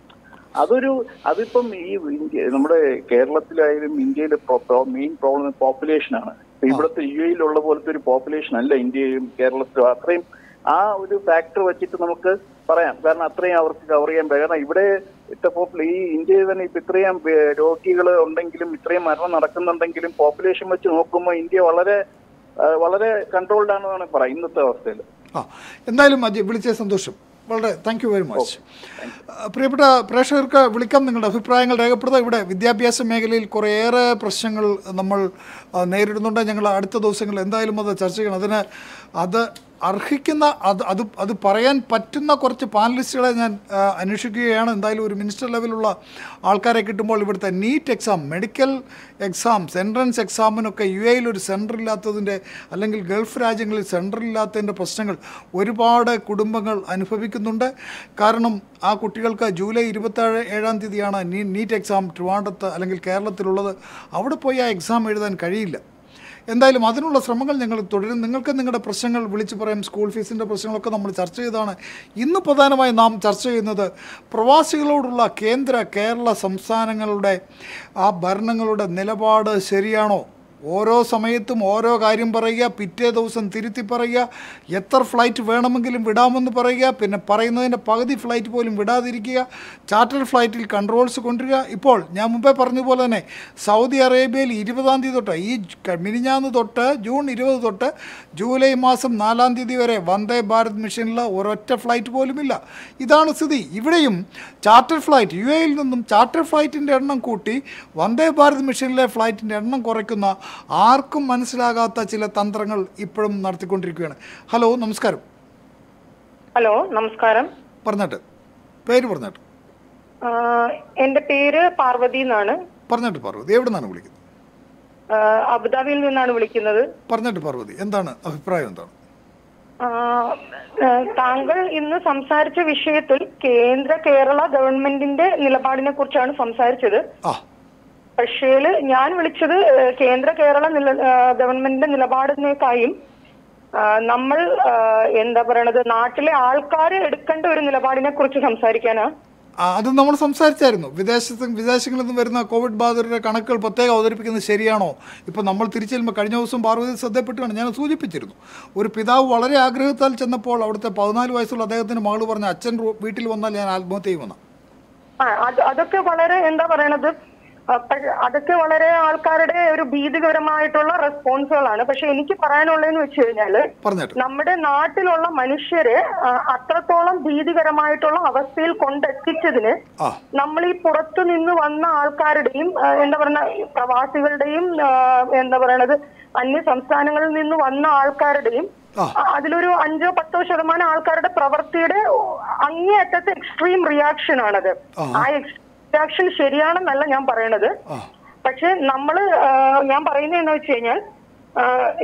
അതൊരു അതിപ്പം ഈ ഇന്ത്യ നമ്മുടെ കേരളത്തിലായാലും ഇന്ത്യയിലെ മെയിൻ പ്രോബ്ലം പോപ്പുലേഷൻ ആണ് ഇപ്പൊ ഇവിടുത്തെ യു എയിലുള്ള പോലത്തെ ഒരു പോപ്പുലേഷൻ അല്ല ഇന്ത്യയും കേരളത്തിലും അത്രയും ആ ഒരു ഫാക്ടർ വെച്ചിട്ട് നമുക്ക് പറയാം കാരണം അത്രയും അവർക്ക് കവർ ചെയ്യാൻ പറ്റും കാരണം ഇവിടെ ഇത്ര പോപ്പുലർ ഈ ഇന്ത്യയിൽ തന്നെ ഇപ്പൊ ഇത്രയും രോഗികൾ ഉണ്ടെങ്കിലും ഇത്രയും മരണം നടക്കുന്നുണ്ടെങ്കിലും പോപ്പുലേഷൻ വെച്ച് നോക്കുമ്പോൾ ഇന്ത്യ വളരെ ആ, വളരെ കൺട്രോൾഡ് ആണെന്നാണ് പറയാം ഇന്നത്തെ അവസ്ഥയിൽ ആ എന്തായാലും അജയ് വിളിച്ച സന്തോഷം വളരെ താങ്ക് യു വെരി മച്ച് പ്രിയപ്പെട്ട പ്രേക്ഷകർക്ക് വിളിക്കാം നിങ്ങളുടെ അഭിപ്രായങ്ങൾ രേഖപ്പെടുത്താം ഇവിടെ വിദ്യാഭ്യാസ മേഖലയിൽ കുറേയേറെ പ്രശ്നങ്ങൾ നമ്മൾ ആ, നേരിടുന്നുണ്ട് ഞങ്ങൾ അടുത്ത ദിവസങ്ങളിൽ എന്തായാലും അത് ചർച്ച ചെയ്യണം അതിന് അത് അർഹിക്കുന്ന അത് അത് അത് പറയാൻ പറ്റുന്ന കുറച്ച് പാനലിസ്റ്റുകളെ ഞാൻ ആ, അന്വേഷിക്കുകയാണ് എന്തായാലും ഒരു മിനിസ്റ്റർ ലെവലുള്ള ആൾക്കാരെ കിട്ടുമ്പോൾ ഇവിടുത്തെ NEET exam medical exams entrance എക്സാമിനൊക്കെ യു എയിൽ ഒരു സെൻറ്റർ ഇല്ലാത്തതിൻ്റെ അല്ലെങ്കിൽ ഗൾഫ് രാജ്യങ്ങളിൽ സെൻറ്റർ ഇല്ലാത്തതിൻ്റെ പ്രശ്നങ്ങൾ ഒരുപാട് കുടുംബങ്ങൾ അനുഭവിക്കുന്നുണ്ട് കാരണം ആ കുട്ടികൾക്ക് ജൂലൈ ഇരുപത്തേഴ് ഏഴാം തീയതിയാണ് നീ നീറ്റ് എക്സാം ട്രിവാൻഡ്രത്ത് അല്ലെങ്കിൽ കേരളത്തിലുള്ളത് അവിടെ പോയി ആ എക്സാം എഴുതാൻ കഴിയില്ല എന്തായാലും അതിനുള്ള ശ്രമങ്ങൾ ഞങ്ങൾ തുടരും നിങ്ങൾക്ക് നിങ്ങളുടെ പ്രശ്നങ്ങൾ വിളിച്ചു പറയാം സ്കൂൾ ഫീസിൻ്റെ പ്രശ്നങ്ങളൊക്കെ നമ്മൾ ചർച്ച ചെയ്താണ് ഇന്ന് പ്രധാനമായി നാം ചർച്ച ചെയ്യുന്നത് പ്രവാസികളോടുള്ള കേന്ദ്ര കേരള സംസ്ഥാനങ്ങളുടെ ആ ഭരണങ്ങളുടെ നിലപാട് ശരിയാണോ ഓരോ സമയത്തും ഓരോ കാര്യം പറയുക പിറ്റേ ദിവസം തിരുത്തി പറയുക എത്ര ഫ്ലൈറ്റ് വേണമെങ്കിലും വിടാമെന്ന് പറയുക പിന്നെ പറയുന്നതിൻ്റെ പകുതി ഫ്ലൈറ്റ് പോലും വിടാതിരിക്കുക ചാർട്ടർ ഫ്ലൈറ്റിൽ കൺട്രോൾസ് കൊണ്ടുവരിക ഇപ്പോൾ ഞാൻ മുമ്പേ പറഞ്ഞതുപോലെ തന്നെ സൗദി അറേബ്യയിൽ ഇരുപതാം തീയതി തൊട്ട് ഈ ക- മിനിഞ്ഞാന്ന് തൊട്ട് ജൂൺ ഇരുപത് തൊട്ട് ജൂലൈ മാസം നാലാം തീയതി വരെ വന്ദേ ഭാരത് മിഷനിൽ ഒരൊറ്റ ഫ്ലൈറ്റ് പോലുമില്ല ഇതാണ് സ്ഥിതി ഇവിടെയും ചാർട്ടർ ഫ്ലൈറ്റ് യു എയിൽ നിന്നും ചാർട്ടർ ഫ്ലൈറ്റിൻ്റെ എണ്ണം കൂട്ടി വന്ദേ ഭാരത് മിഷനിലെ ഫ്ലൈറ്റിൻ്റെ എണ്ണം കുറയ്ക്കുന്ന ആർക്കും മനസ്സിലാകാത്ത ചില തന്ത്രങ്ങൾ ഇപ്പോഴും നടത്തിക്കൊണ്ടിരിക്കുകയാണ് ഹലോ നമസ്കാരം ഹലോ നമസ്കാരം പറഞ്ഞിട്ട് പേര് പറഞ്ഞിട്ട് ആഹ് എന്റെ പേര് പാർവതി എന്നാണ് പറഞ്ഞിട്ട് പാർവതി എവിടെ നിന്നാണ് വിളിക്കുന്നത് ആഹ് അബുദാബിയിൽ നിന്നാണ് വിളിക്കുന്നത് പറഞ്ഞിട്ട് പാർവതി എന്താണ് അഭിപ്രായം എന്താണ് ആഹ് ആഹ് താങ്കൾ ഇന്ന് സംസാരിച്ച വിഷയത്തിൽ കേന്ദ്ര കേരള ഗവൺമെന്റിന്റെ നിലപാടിനെ കുറിച്ചാണ് സംസാരിച്ചത് ആ പക്ഷേ ഞാൻ വിളിച്ചത് ആഹ് കേന്ദ്ര കേരള നില ആഹ് ഗവൺമെന്റിന്റെ നിലപാടിനേക്കായും ആഹ് നമ്മൾ ആഹ് എന്താ പറയണത് നാട്ടിലെ ആൾക്കാർ എടുക്കേണ്ട ഒരു നിലപാടിനെ കുറിച്ച് സംസാരിക്കാനാ ആ, അത് നമ്മൾ സംസാരിച്ചായിരുന്നു വിദേശത്ത് വിദേശങ്ങളിൽ നിന്ന് വരുന്ന കോവിഡ് ബാധിതരുടെ കണക്കുകൾ പ്രത്യേകം അവതരിപ്പിക്കുന്നത് ശരിയാണോ ഇപ്പോൾ നമ്മൾ തിരിച്ചു ചെല്ലുമ്പോൾ കഴിഞ്ഞ ദിവസം പാർവതി ശ്രദ്ധപ്പെട്ടാണ് ഞാൻ സൂചിപ്പിച്ചിരുന്നു ഒരു പിതാവ് വളരെ ആഗ്രഹത്താൽ ചെന്നപ്പോൾ അവിടുത്തെ പതിനാല് വയസ്സുള്ള അദ്ദേഹത്തിന് മകൾ പറഞ്ഞ അച്ഛൻ റൂ- വീട്ടിൽ വന്നാൽ ഞാൻ ആത്മഹത്യ ചെയ്യുമെന്ന് ആ അത് അതൊക്കെ വളരെ എന്താ പറയണത് ആ, പ- അതൊക്കെ വളരെ ആൾക്കാരുടെ ഒരു ഭീതികരമായിട്ടുള്ള റെസ്പോൺസുകളാണ് പക്ഷെ എനിക്ക് പറയാനുള്ളതെന്ന് വെച്ച് കഴിഞ്ഞാല് പറഞ്ഞിട്ട് നമ്മുടെ നാട്ടിലുള്ള മനുഷ്യരെ ആ, അത്രത്തോളം ഭീതികരമായിട്ടുള്ള അവസ്ഥയിൽ കൊണ്ടെത്തിച്ചതിന് ആ നമ്മൾ ഈ പുറത്തു നിന്ന് വന്ന ആൾക്കാരുടെയും ആ, എന്താ പറയുന്ന പ്രവാസികളുടെയും ആ, എന്താ പറയണത് അന്യ സംസ്ഥാനങ്ങളിൽ നിന്ന് വന്ന ആൾക്കാരുടെയും ആ. ആ, അതിലൊരു അഞ്ചോ പത്തോ ശതമാനം ആൾക്കാരുടെ പ്രവൃത്തിയുടെ അങ്ങേയറ്റത്തെ എക്സ്ട്രീം റിയാക്ഷൻ ആണത് ആ. ആ റിയാക്ഷൻ ശരിയാണെന്നല്ല ഞാൻ പറയണത് ആ പക്ഷെ നമ്മള് ആ, ഞാൻ പറയുന്നത് എന്ന് വെച്ച് കഴിഞ്ഞാൽ ആ,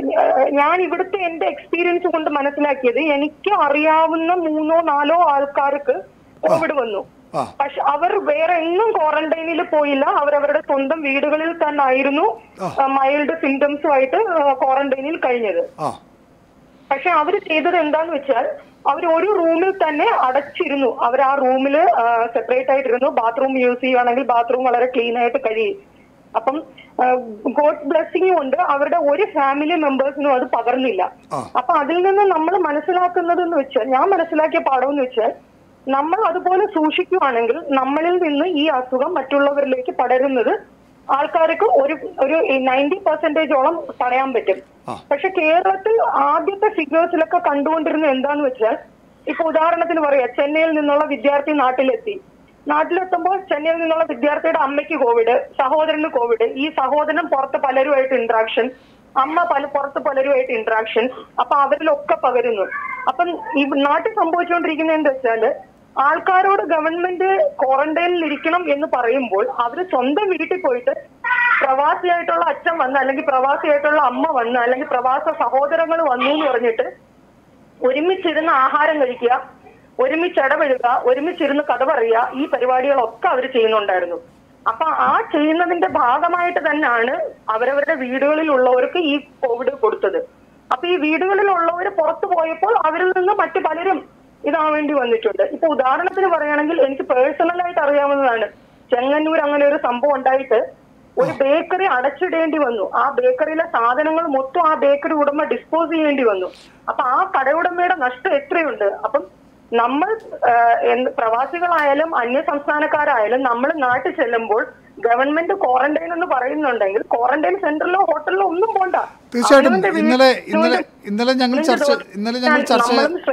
ഞാൻ ഇവിടുത്തെ എന്റെ എക്സ്പീരിയൻസ് കൊണ്ട് മനസ്സിലാക്കിയത് എനിക്ക് അറിയാവുന്ന മൂന്നോ നാലോ ആൾക്കാർക്ക് കോവിഡ് വന്നു ആ പക്ഷെ അവർ വേറെ എങ്ങും ക്വാറന്റൈനിൽ പോയില്ല അവരവരുടെ സ്വന്തം വീടുകളിൽ തന്നെ ആയിരുന്നു ആ. മൈൽഡ് സിംറ്റംസുമായിട്ട് ക്വാറന്റൈനിൽ കഴിഞ്ഞത് ആ പക്ഷെ അവർ ചെയ്തത് എന്താന്ന് വെച്ചാൽ അവർ ഒരു റൂമിൽ തന്നെ അടച്ചിരുന്നു അവർ ആ റൂമിൽ സെപ്പറേറ്റ് ആയിട്ടിരുന്നു ബാത്റൂം യൂസ് ചെയ്യുകയാണെങ്കിൽ ബാത്റൂം വളരെ ക്ലീൻ ആയിട്ട് കഴിയും അപ്പം ഗോഡ് ബ്ലെസ്സിങ് കൊണ്ട് അവരുടെ ഒരു ഫാമിലി മെമ്പേഴ്സിനും അത് പകർന്നില്ല ആ. അപ്പൊ അതിൽ നിന്ന് നമ്മൾ മനസ്സിലാക്കുന്നത് എന്ന് വെച്ചാൽ ഞാൻ മനസ്സിലാക്കിയ പാഠം എന്ന് വെച്ചാൽ നമ്മൾ അതുപോലെ സൂക്ഷിക്കുകയാണെങ്കിൽ നമ്മളിൽ നിന്ന് ഈ അസുഖം മറ്റുള്ളവരിലേക്ക് പടരുന്നത് ആൾക്കാർക്ക് ഒരു ഒരു നയൻറ്റി പെർസെന്റേജോളം തടയാൻ പറ്റും ആ. പക്ഷെ കേരളത്തിൽ ആദ്യത്തെ ഫിഗേഴ്സിലൊക്കെ കണ്ടുകൊണ്ടിരുന്നത് എന്താന്ന് വെച്ചാൽ ഇപ്പൊ ഉദാഹരണത്തിന് പറയാ ചെന്നൈയിൽ നിന്നുള്ള വിദ്യാർത്ഥി നാട്ടിലെത്തി നാട്ടിലെത്തുമ്പോൾ ചെന്നൈയിൽ നിന്നുള്ള വിദ്യാർത്ഥിയുടെ അമ്മയ്ക്ക് കോവിഡ് സഹോദരന് കോവിഡ് ഈ സഹോദരൻ പുറത്ത് പലരുമായിട്ട് ഇന്ററാക്ഷൻ അമ്മ പല പുറത്ത് പലരുമായിട്ട് ഇന്ററാക്ഷൻ അപ്പൊ അവരിലൊക്കെ പകരുന്നു അപ്പം ഈ നാട്ടിൽ സംഭവിച്ചുകൊണ്ടിരിക്കുന്നത് എന്താ വെച്ചാല് ആൾക്കാരോട് ഗവൺമെന്റ് ക്വാറന്റൈനിൽ ഇരിക്കണം എന്ന് പറയുമ്പോൾ അവര് സ്വന്തം വീട്ടിൽ പോയിട്ട് പ്രവാസിയായിട്ടുള്ള അച്ഛൻ വന്ന് അല്ലെങ്കിൽ പ്രവാസിയായിട്ടുള്ള അമ്മ വന്ന് അല്ലെങ്കിൽ പ്രവാസ സഹോദരങ്ങൾ വന്നു എന്ന് പറഞ്ഞിട്ട് ഒരുമിച്ചിരുന്ന് ആഹാരം കഴിക്കുക ഒരുമിച്ച് ഇടപെടുക ഒരുമിച്ചിരുന്ന് കഥ പറയുക ഈ പരിപാടികളൊക്കെ അവർ ചെയ്യുന്നുണ്ടായിരുന്നു അപ്പൊ ആ ചെയ്യുന്നതിന്റെ ഭാഗമായിട്ട് തന്നെയാണ് അവരവരുടെ വീടുകളിലുള്ളവർക്ക് ഈ കോവിഡ് കൊടുത്തത് അപ്പൊ ഈ വീടുകളിലുള്ളവർ പുറത്തു പോയപ്പോൾ അവരിൽ നിന്ന് മറ്റു പലരും ഇതാൻ വേണ്ടി വന്നിട്ടുണ്ട് ഇപ്പൊ ഉദാഹരണത്തിന് പറയുകയാണെങ്കിൽ എനിക്ക് പേഴ്സണൽ ആയിട്ട് അറിയാവുന്നതാണ് ചെങ്ങന്നൂർ അങ്ങനെ ഒരു സംഭവം ഉണ്ടായിട്ട് ഒരു ബേക്കറി അടച്ചിടേണ്ടി വന്നു ആ ബേക്കറിയിലെ സാധനങ്ങൾ മൊത്തം ആ ബേക്കറി ഉടമ ഡിസ്പോസ് ചെയ്യേണ്ടി വന്നു അപ്പൊ ആ കടയുടമയുടെ നഷ്ടം എത്രയുണ്ട് അപ്പം നമ്മൾ ആഹ്, എന്ത് പ്രവാസികളായാലും അന്യ സംസ്ഥാനക്കാരായാലും നമ്മൾ നാട്ടിൽ ചെല്ലുമ്പോൾ ഗവൺമെന്റ് ക്വാറന്റൈൻ എന്ന് പറയുന്നുണ്ടെങ്കിൽ ക്വാറന്റൈൻ സെന്ററിലോ ഹോട്ടലിലോ ഒന്നും പോണ്ട തീർച്ചയായിട്ടും അവനവന്റെ ഇന്നലെ വീട്ടിൽ ഇന്നലെ ഇന്നലെ ഞങ്ങൾ ഇതിന്റെ ചർച്ച ദിവസം ഇന്നലെ ഞങ്ങൾ ചർച്ച നമ്മളും ശ്രമി-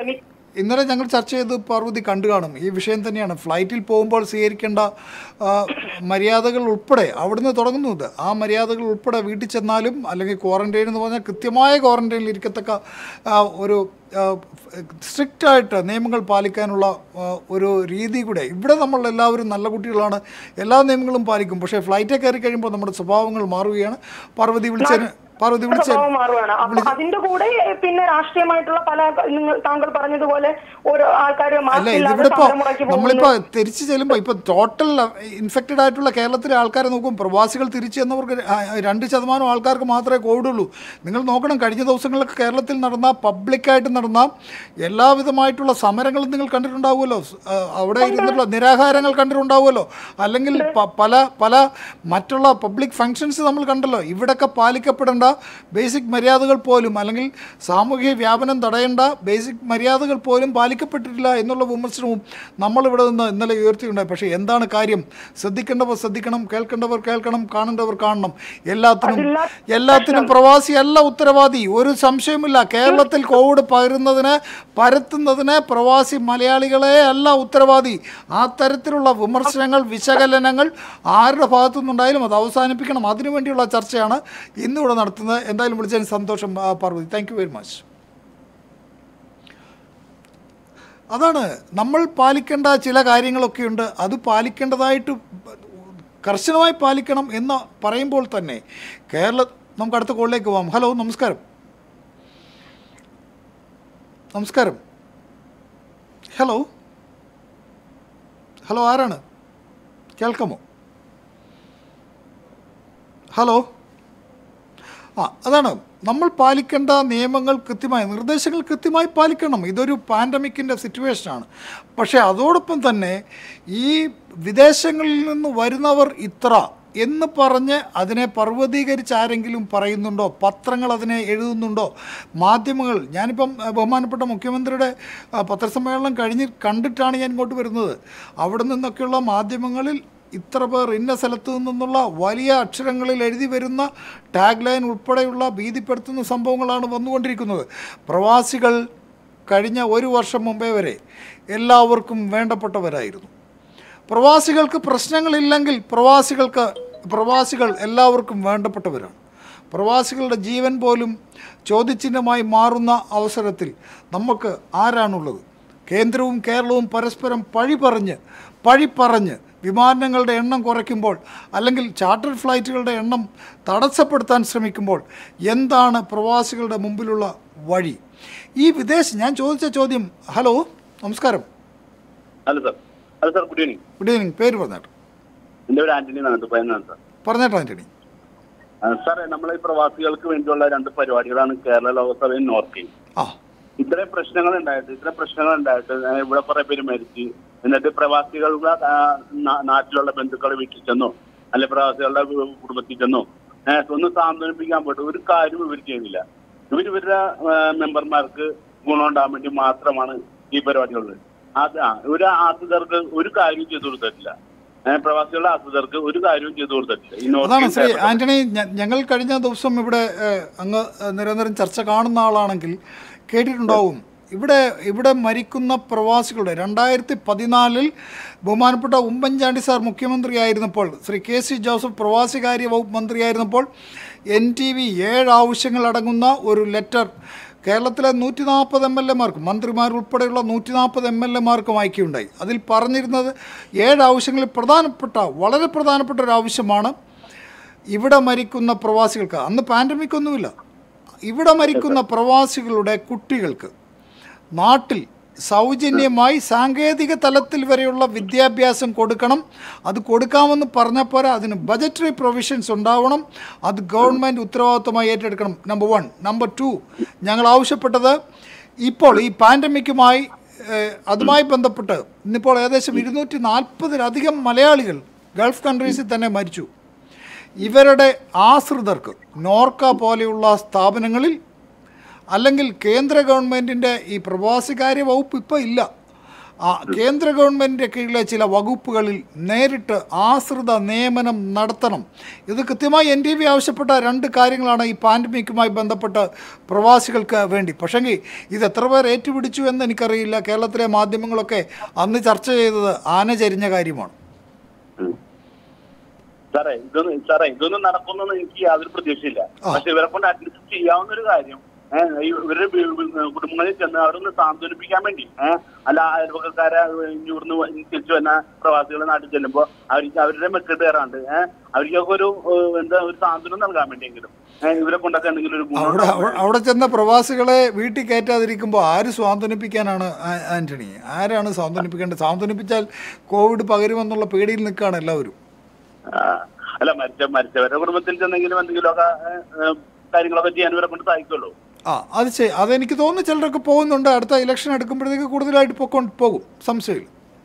ഇന്നലെ ഞങ്ങൾ ചർച്ച ചെയ്ത് പാർവതി കണ്ടു കാണും ഈ വിഷയം തന്നെയാണ് ഫ്ലൈറ്റിൽ പോകുമ്പോൾ സ്വീകരിക്കേണ്ട ആ, മര്യാദകൾ ഉൾപ്പെടെ അവിടുന്ന് തുടങ്ങുന്നത് ആ മര്യാദകൾ ഉൾപ്പെടെ വീട്ടിൽ ചെന്നാലും അല്ലെങ്കിൽ ക്വാറന്റൈൻ എന്ന് പറഞ്ഞാൽ കൃത്യമായ ക്വാറന്റൈനിൽ ഇരിക്കത്തക്ക ആ, ഒരു സ്ട്രിക്റ്റ് ആയിട്ട് നിയമങ്ങൾ പാലിക്കാനുള്ള ആ, ഒരു രീതി കൂടെ ഇവിടെ നമ്മൾ എല്ലാവരും നല്ല കുട്ടികളാണ് എല്ലാ നിയമങ്ങളും പാലിക്കും പക്ഷേ ഫ്ലൈറ്റിൽ കയറി കഴിയുമ്പോൾ നമ്മുടെ സ്വഭാവങ്ങൾ മാറുകയാണ് പാർവതി വിളിച്ചതിന് പാർവതി വിളിച്ചതിന് സ്വഭാവം മാറുകയാണ് അപ്പൊ അതിന്റെ കൂടെ പിന്നെ രാഷ്ട്രീയമായിട്ടുള്ള പല നിങ്ങൾ താങ്കൾ പറഞ്ഞതുപോലെ ഓരോ ആൾക്കാർ അല്ല ഇതിവിടെ ഇപ്പോ നമ്മളിപ്പോ തിരിച്ചു ചെല്ലുമ്പോ ഇപ്പൊ ടോട്ടൽ ഇൻഫെക്റ്റഡ് ആയിട്ടുള്ള കേരളത്തിലെ ആൾക്കാരെ നോക്കും പ്രവാസികൾ തിരിച്ചു ചെന്നവർക്ക് ആ, രണ്ട് ശതമാനം ആൾക്കാർക്ക് മാത്രമേ കോവിഡ് ഉള്ളൂ നിങ്ങൾ നോക്കണം കഴിഞ്ഞ ദിവസങ്ങളിലൊക്കെ കേരളത്തിൽ നടന്ന പബ്ലിക്കായിട്ട് നടന്ന എല്ലാവിധമായിട്ടുള്ള സമരങ്ങളും നിങ്ങൾ കണ്ടിട്ടുണ്ടാവുമല്ലോ സ്- ആ, അവിടെ ഇരുന്നിട്ടുള്ള നിരാഹാരങ്ങൾ കണ്ടിട്ടുണ്ടാവുമല്ലോ അല്ലെങ്കിൽ പ- പല പല മറ്റുള്ള പബ്ലിക് ഫങ്ഷൻസ് നമ്മൾ കണ്ടല്ലോ ഇവിടൊക്കെ പാലിക്കപ്പെടേണ്ട ബേസിക് മര്യാദകൾ പോലും അല്ലെങ്കിൽ സാമൂഹിക വ്യാപനം തടയേണ്ട ബേസിക് മര്യാദകൾ പോലും പാലിക്കപ്പെട്ടിട്ടില്ല എന്നുള്ള വിമർശനവും നമ്മളിവിടെ നിന്ന് ഇന്നലെ ഉയർത്തിയുണ്ടായി പക്ഷേ എന്താണ് കാര്യം ശ്രദ്ധിക്കേണ്ടവർ ശ്രദ്ധിക്കണം കേൾക്കേണ്ടവർ കേൾക്കണം കാണേണ്ടവർ കാണണം എല്ലാത്തിനും എല്ലാത്തിനും പ്രവാസി അല്ല ഉത്തരവാദി ഒരു സംശയമില്ല കേരളത്തിൽ കോവിഡ് പകരുന്നതിന് പരത്തുന്നതിന് പ്രവാസി മലയാളികളെ അല്ല ഉത്തരവാദി ആ തരത്തിലുള്ള വിമർശനങ്ങൾ വിശകലനങ്ങൾ ആരുടെ ഭാഗത്തു നിന്നുണ്ടായാലും അത് അവസാനിപ്പിക്കണം അതിനുവേണ്ടിയുള്ള ചർച്ചയാണ് ഇന്നിവിടെ നടത്തുന്നത് എന്തായാലും വിളിച്ചതിന് സന്തോഷം ആ, Parvathy thank you very much അതാണ് നമ്മൾ പാലിക്കേണ്ട ചില കാര്യങ്ങളൊക്കെയുണ്ട് അത് പാലിക്കേണ്ടതായിട്ട് കർശനമായി പാലിക്കണം എന്ന് പറയുമ്പോൾ തന്നെ കേരള നമുക്ക് അടുത്ത കോളിലേക്ക് പോകാം ഹലോ നമസ്കാരം നമസ്കാരം ഹലോ ഹലോ ആരാണ് കേൾക്കാമോ ഹലോ ആ അതാണ് നമ്മൾ പാലിക്കേണ്ട നിയമങ്ങൾ കൃത്യമായി നിർദ്ദേശങ്ങൾ കൃത്യമായി പാലിക്കണം ഇതൊരു പാൻഡമിക്കിൻ്റെ സിറ്റുവേഷനാണ് പക്ഷേ അതോടൊപ്പം തന്നെ ഈ വിദേശങ്ങളിൽ നിന്ന് വരുന്നവർ ഇത്ര എന്ന് പറഞ്ഞ് അതിനെ പർവ്വതീകരിച്ച് ആരെങ്കിലും പറയുന്നുണ്ടോ പത്രങ്ങൾ അതിനെ എഴുതുന്നുണ്ടോ മാധ്യമങ്ങൾ ഞാനിപ്പം ആ, ബഹുമാനപ്പെട്ട മുഖ്യമന്ത്രിയുടെ ആ, പത്രസമ്മേളനം കഴിഞ്ഞ് കണ്ടിട്ടാണ് ഞാൻ ഇങ്ങോട്ട് വരുന്നത് അവിടെ നിന്നൊക്കെയുള്ള മാധ്യമങ്ങളിൽ ഇത്ര പേർ ഇന്ന സ്ഥലത്തു നിന്നുള്ള വലിയ അക്ഷരങ്ങളിൽ എഴുതി വരുന്ന ടാഗ് ലൈൻ ഉൾപ്പെടെയുള്ള ഭീതിപ്പെടുത്തുന്ന സംഭവങ്ങളാണ് വന്നുകൊണ്ടിരിക്കുന്നത് പ്രവാസികൾ കഴിഞ്ഞ ഒരു വർഷം മുമ്പേ വരെ എല്ലാവർക്കും വേണ്ടപ്പെട്ടവരായിരുന്നു പ്രവാസികൾക്ക് പ്രശ്നങ്ങളില്ലെങ്കിൽ പ്രവാസികൾക്ക് പ്രവാസികൾ എല്ലാവർക്കും വേണ്ടപ്പെട്ടവരാണ് പ്രവാസികളുടെ ജീവൻ പോലും ചോദ്യചിഹ്നമായി മാറുന്ന അവസരത്തിൽ നമുക്ക് ആരാണുള്ളത് കേന്ദ്രവും കേരളവും പരസ്പരം പഴി പറഞ്ഞ് പഴി പറഞ്ഞ് വിമാനങ്ങളുടെ എണ്ണം കുറയ്ക്കുമ്പോൾ അല്ലെങ്കിൽ ചാർട്ടർ ഫ്ലൈറ്റുകളുടെ എണ്ണം തടസ്സപ്പെടുത്താൻ ശ്രമിക്കുമ്പോൾ എന്താണ് പ്രവാസികളുടെ മുമ്പിലുള്ള വഴി ഈ വിദേശ ഞാൻ ചോദിച്ച ചോദ്യം ഹലോ നമസ്കാരം hello sir hello sir good evening good evening പേര് പറഞ്ഞേട്ടോ എൻ്റെ പേര് ആന്റണി എന്നാണ് പയ്യനാണ് സാർ പറഞ്ഞേട്ടോ ആൻ്റണി ആ, സാറേ നമ്മളെ ഈ പ്രവാസികൾക്ക് വേണ്ടിയുള്ള രണ്ട് പരിപാടികളാണ് കേരള ലോകസഭയും നോർക്കയും ആ ഇത്രയും പ്രശ്നങ്ങൾ ഉണ്ടായിട്ട് ഇത്രയും പ്രശ്നങ്ങൾ ഉണ്ടായിട്ട് ആ, ഇവിടെ കുറെ പേര് മരിച്ച് എന്നിട്ട് പ്രവാസികളുടെ ആ, നാ- നാട്ടിലുള്ള ബന്ധുക്കളെ വീട്ടിൽ ചെന്നോ അല്ലെ പ്രവാസികളുടെ കു- കുടുംബത്തിൽ ചെന്നോ ഏഹ് ഒന്ന് സാന്ത്വനിപ്പിക്കാൻ പോയിട്ട് ഒരു കാര്യം ഇവർ ചെയ്യുന്നില്ല ഇവർ ഇവരുടെ ആ, മെമ്പർമാർക്ക് ഗുണം ഉണ്ടാകാൻ വേണ്ടി മാത്രമാണ് ഈ പരിപാടികളുള്ളത് അത് ആ, ഒരു ആശ്രിതർക്ക് ഒരു കാര്യം ചെയ്തു കൊടുത്തിട്ടില്ല ഏഹ് പ്രവാസികളുടെ ആശ്രിതർക്ക് ഒരു കാര്യവും ചെയ്തു കൊടുത്തിട്ടില്ല ഈ അതാണ് നോർക്കയും ശ്രീ കേരളവും. ആന്റണി ഞ- ഞങ്ങൾ കഴിഞ്ഞ ദിവസം ഇവിടെ ഏഹ്, അങ്ങ് നിരന്തരം ചർച്ച കാണുന്ന ആളാണെങ്കിൽ കേട്ടിട്ടുണ്ടാവും ഇവിടെ ഇവിടെ മരിക്കുന്ന പ്രവാസികളുടെ രണ്ടായിരത്തി പതിനാലിൽ ബഹുമാനപ്പെട്ട ഉമ്മൻചാണ്ടി സാർ മുഖ്യമന്ത്രിയായിരുന്നപ്പോൾ ശ്രീ കെ സി ജോസഫ് പ്രവാസികാര്യ വകുപ്പ് മന്ത്രിയായിരുന്നപ്പോൾ എൻ ടി വി ഏഴ് ആവശ്യങ്ങൾ അടങ്ങുന്ന ഒരു ലെറ്റർ കേരളത്തിലെ നൂറ്റി നാൽപ്പത് എം എൽ എമാർക്കും മന്ത്രിമാരുൾപ്പെടെയുള്ള നൂറ്റി നാൽപ്പത് എം എൽ എമാർക്കും അയക്കുകയുണ്ടായി അതിൽ പറഞ്ഞിരുന്നത് ഏഴ് ആവശ്യങ്ങളിൽ പ്രധാനപ്പെട്ട വളരെ പ്രധാനപ്പെട്ട ഒരു ആവശ്യമാണ് ഇവിടെ മരിക്കുന്ന പ്രവാസികൾക്ക് അന്ന് പാൻഡമിക് ഒന്നുമില്ല ഇവിടെ മരിക്കുന്ന പ്രവാസികളുടെ കുട്ടികൾക്ക് നാട്ടിൽ സൗജന്യമായി സാങ്കേതിക തലത്തിൽ വരെയുള്ള വിദ്യാഭ്യാസം കൊടുക്കണം അത് കൊടുക്കാമെന്ന് പറഞ്ഞ പോരാ അതിന് ബജറ്ററി പ്രൊവിഷൻസ് ഉണ്ടാവണം അത് ഗവൺമെൻറ് ഉത്തരവാദിത്വമായി ഏറ്റെടുക്കണം നമ്പർ വൺ നമ്പർ ടു ഞങ്ങൾ ആവശ്യപ്പെട്ടത് ഇപ്പോൾ ഈ പാൻഡമിക്കുമായി ഏഹ്, അതുമായി ബന്ധപ്പെട്ട് ഇന്നിപ്പോൾ ഏകദേശം ഇരുന്നൂറ്റി നാൽപ്പതിലധികം മലയാളികൾ ഗൾഫ് കൺട്രീസിൽ തന്നെ മരിച്ചു ഇവരുടെ ആശ്രിതർക്ക് നോർക്ക പോലെയുള്ള സ്ഥാപനങ്ങളിൽ അല്ലെങ്കിൽ കേന്ദ്ര ഗവൺമെൻറ്റിൻ്റെ ഈ പ്രവാസികാര്യ വകുപ്പ് ഇപ്പോൾ ഇല്ല ആ കേന്ദ്ര ഗവൺമെൻറ്റിൻ്റെ കീഴിലെ ചില വകുപ്പുകളിൽ നേരിട്ട് ആശ്രിത നിയമനം നടത്തണം ഇത് കൃത്യമായി എൻ ടി വി ആവശ്യപ്പെട്ട രണ്ട് കാര്യങ്ങളാണ് ഈ പാൻഡമിക്കുമായി ബന്ധപ്പെട്ട് പ്രവാസികൾക്ക് വേണ്ടി പക്ഷെങ്കിൽ ഇത് എത്ര പേർ ഏറ്റുപിടിച്ചു എന്ന് എനിക്കറിയില്ല കേരളത്തിലെ മാധ്യമങ്ങളൊക്കെ അന്ന് ചർച്ച ചെയ്തത് ആന ചരിഞ്ഞ കാര്യമാണ് സാറേ ഇതൊന്നും സാറേ ഇതൊന്നും നടക്കുമെന്നൊന്നും എനിക്ക് യാതൊരു പ്രതീക്ഷയില്ല പക്ഷെ ഇവരെ കൊണ്ട് അറ്റ്ലീസ്റ്റ് ചെയ്യാവുന്ന ഒരു കാര്യം ഏഹ് ഈ ഇവരുടെ വീ- വീ- കുടുംബങ്ങളിൽ ചെന്ന് അവരൊന്ന് സാന്ത്വനിപ്പിക്കാൻ വേണ്ടി ഏഹ് അല്ല അയൽപക്കക്കാരെ ഇവിടുന്ന് തിരിച്ചു വന്ന പ്രവാസികളെ നാട്ടിൽ ചെല്ലുമ്പോ അവർക്ക് അവരുടെ മെക്കിട്ട് കയറാണ്ട് ഏഹ് അവർക്കൊക്കെ ഒരു ഏഹ്, എന്താ ഒരു സാന്ത്വനം നൽകാൻ വേണ്ടിയെങ്കിലും ഏഹ് ഇവരെ കൊണ്ടൊക്കെ എന്തെങ്കിലും ഒരു ഗുണം അവിടെ അവിടെ- അവിടെ ചെന്ന പ്രവാസികളെ വീട്ടിൽ കയറ്റാതിരിക്കുമ്പോൾ ആര് സ്വാന്തനിപ്പിക്കാനാണ് ആ- ആന്റണി ആരാണ് സ്വാന്തനിപ്പിക്കേണ്ടത് സ്വാന്തനിപ്പിച്ചാൽ കോവിഡ് പകരുമെന്നുള്ള പേടിയിൽ നിൽക്കുകയാണ് എല്ലാവരും ആ, അല്ല മരിച്ച മരിച്ചവരുടെ കുടുംബത്തിൽ ചെന്നെങ്കിലും എന്തെങ്കിലുമൊക്കെ ഏഹ്, ഏഹ്, കാര്യങ്ങളൊക്കെ ചെയ്യാൻ ഇവരെ കൊണ്ട് സാധിക്കുമല്ലോ ആ അത് ചെയ് അതെനിക്ക് തോന്നുന്നു ചിലരൊക്കെ പോകുന്നുണ്ട് അടുത്ത ഇലക്ഷൻ എടുക്കുമ്പോഴത്തേക്ക് കൂടുതലായിട്ട് പൊക്കൊണ്ട് പോകും സംശയമില്ല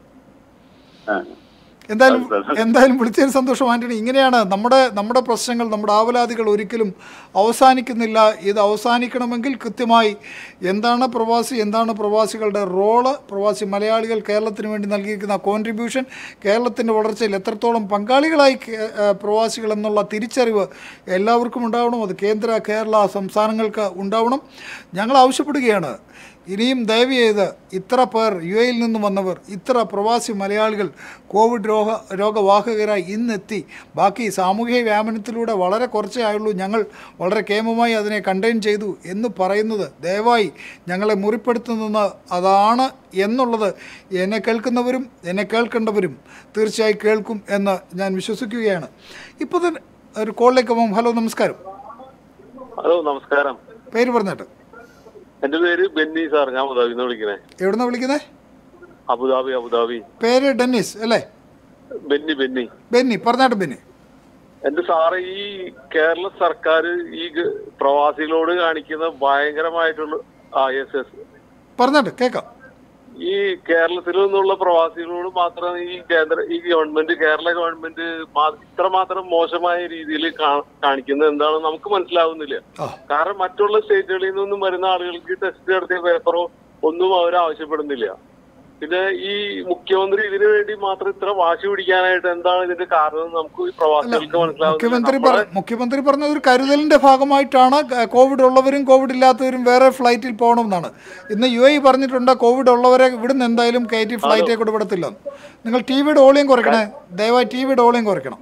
ആ. എന്തായാലും അത് അത് എന്തായാലും വിളിച്ചതിന് സന്തോഷം ആന്റണി ഇങ്ങനെയാണ് നമ്മുടെ നമ്മുടെ പ്രശ്നങ്ങൾ നമ്മുടെ ആവലാതികൾ ഒരിക്കലും അവസാനിക്കുന്നില്ല ഇത് അവസാനിക്കണമെങ്കിൽ കൃത്യമായി എന്താണ് പ്രവാസി എന്താണ് പ്രവാസികളുടെ റോള് പ്രവാസി മലയാളികൾ കേരളത്തിന് വേണ്ടി നൽകിയിരിക്കുന്ന കോൺട്രിബ്യൂഷൻ കേരളത്തിൻ്റെ വളർച്ചയിൽ എത്രത്തോളം പങ്കാളികളായി കേ- ഏ, പ്രവാസികൾ എന്നുള്ള തിരിച്ചറിവ് എല്ലാവർക്കും ഉണ്ടാവണം അത് കേന്ദ്ര കേരള സംസ്ഥാനങ്ങൾക്ക് ഉണ്ടാവണം ഞങ്ങൾ ആവശ്യപ്പെടുകയാണ് ഇനിയും ദയവ് ചെയ്ത് ഇത്ര പേർ യു എയിൽ നിന്നും വന്നവർ ഇത്ര പ്രവാസി മലയാളികൾ കോവിഡ് രോഗ രോഗവാഹകരായി ഇന്നെത്തി ബാക്കി സാമൂഹിക വ്യാപനത്തിലൂടെ വളരെ കുറച്ചേ ആയുള്ളൂ ഞങ്ങൾ വളരെ കേമമായി അതിനെ കണ്ടെയ്ൻ ചെയ്തു എന്ന് പറയുന്നത് ദയവായി ഞങ്ങളെ മുറിപ്പെടുത്തുന്നത് അതാണ് എന്നുള്ളത് എന്നെ കേൾക്കുന്നവരും എന്നെ കേൾക്കേണ്ടവരും തീർച്ചയായും കേൾക്കും എന്ന് ഞാൻ വിശ്വസിക്കുകയാണ് ഇപ്പോൾ തന്നെ ഒരു കോളിലേക്ക് പോകും ഹലോ നമസ്കാരം ഹലോ നമസ്കാരം പേര് പറഞ്ഞിട്ട് എന്റെ പേര് ബെന്നി സാർ ഞാൻ അബുദാബിന്ന് നിന്ന് വിളിക്കണേ എവിടുന്നാണ് വിളിക്കുന്നത് അബുദാബി അബുദാബി പേര് ഡെന്നിസ് അല്ലേ ബെന്നി ബെന്നി ബെന്നി പറഞ്ഞാട്ട് ബെന്നി എന്റെ സാറ് ഈ കേരള സർക്കാർ ഈ ഗ- പ്രവാസികളോട് കാണിക്കുന്ന ഭയങ്കരമായിട്ടുള്ള ആ എസ് എസ് പറഞ്ഞാട്ട് കേൾക്കാം ഈ കേരളത്തിൽ നിന്നുള്ള പ്രവാസികളോട് മാത്രം ഈ കേന്ദ്ര ഈ ഗവൺമെന്റ് കേരള ഗവൺമെന്റ് മാ- ഇത്രമാത്രം മോശമായ രീതിയിൽ കാണിക്കുന്നത് എന്താണെന്ന് നമുക്ക് മനസ്സിലാവുന്നില്ല ആ കാരണം മറ്റുള്ള സ്റ്റേറ്റുകളിൽ നിന്നും വരുന്ന ആളുകൾക്ക് ടെസ്റ്റ് നടത്തിയ പേപ്പറോ ഒന്നും അവർ ആവശ്യപ്പെടുന്നില്ല പിന്നെ ഈ മുഖ്യമന്ത്രി ഇതിനു വേണ്ടി മാത്രം ഇത്ര വാശി പിടിക്കാനായിട്ട് എന്താണ് ഇതിന്റെ കാരണം എന്ന് നമുക്ക് ഈ പ്രവാസികൾക്ക് മുഖ്യമന്ത്രി മനസ്സിലാവുന്നില്ല പറ മുഖ്യമന്ത്രി പറഞ്ഞ ഒരു കരുതലിന്റെ ഭാഗമായിട്ടാണ് ക- കോവിഡ് ഉള്ളവരും കോവിഡ് ഇല്ലാത്തവരും വേറെ ഫ്ലൈറ്റിൽ പോകണമെന്നാണ് ഇന്ന് യു എ പറഞ്ഞിട്ടുണ്ട് കോവിഡ് ഉള്ളവരെ ഇവിടുന്ന് എന്തായാലും കയറ്റി ഫ്ലൈറ്റേ കൂടെ വിടത്തില്ല നിങ്ങൾ ടി വിയുടെ ഓളിയം കുറയ്ക്കണേ ദയവായി ടി വിയുടെ ഓളിയം കുറയ്ക്കണം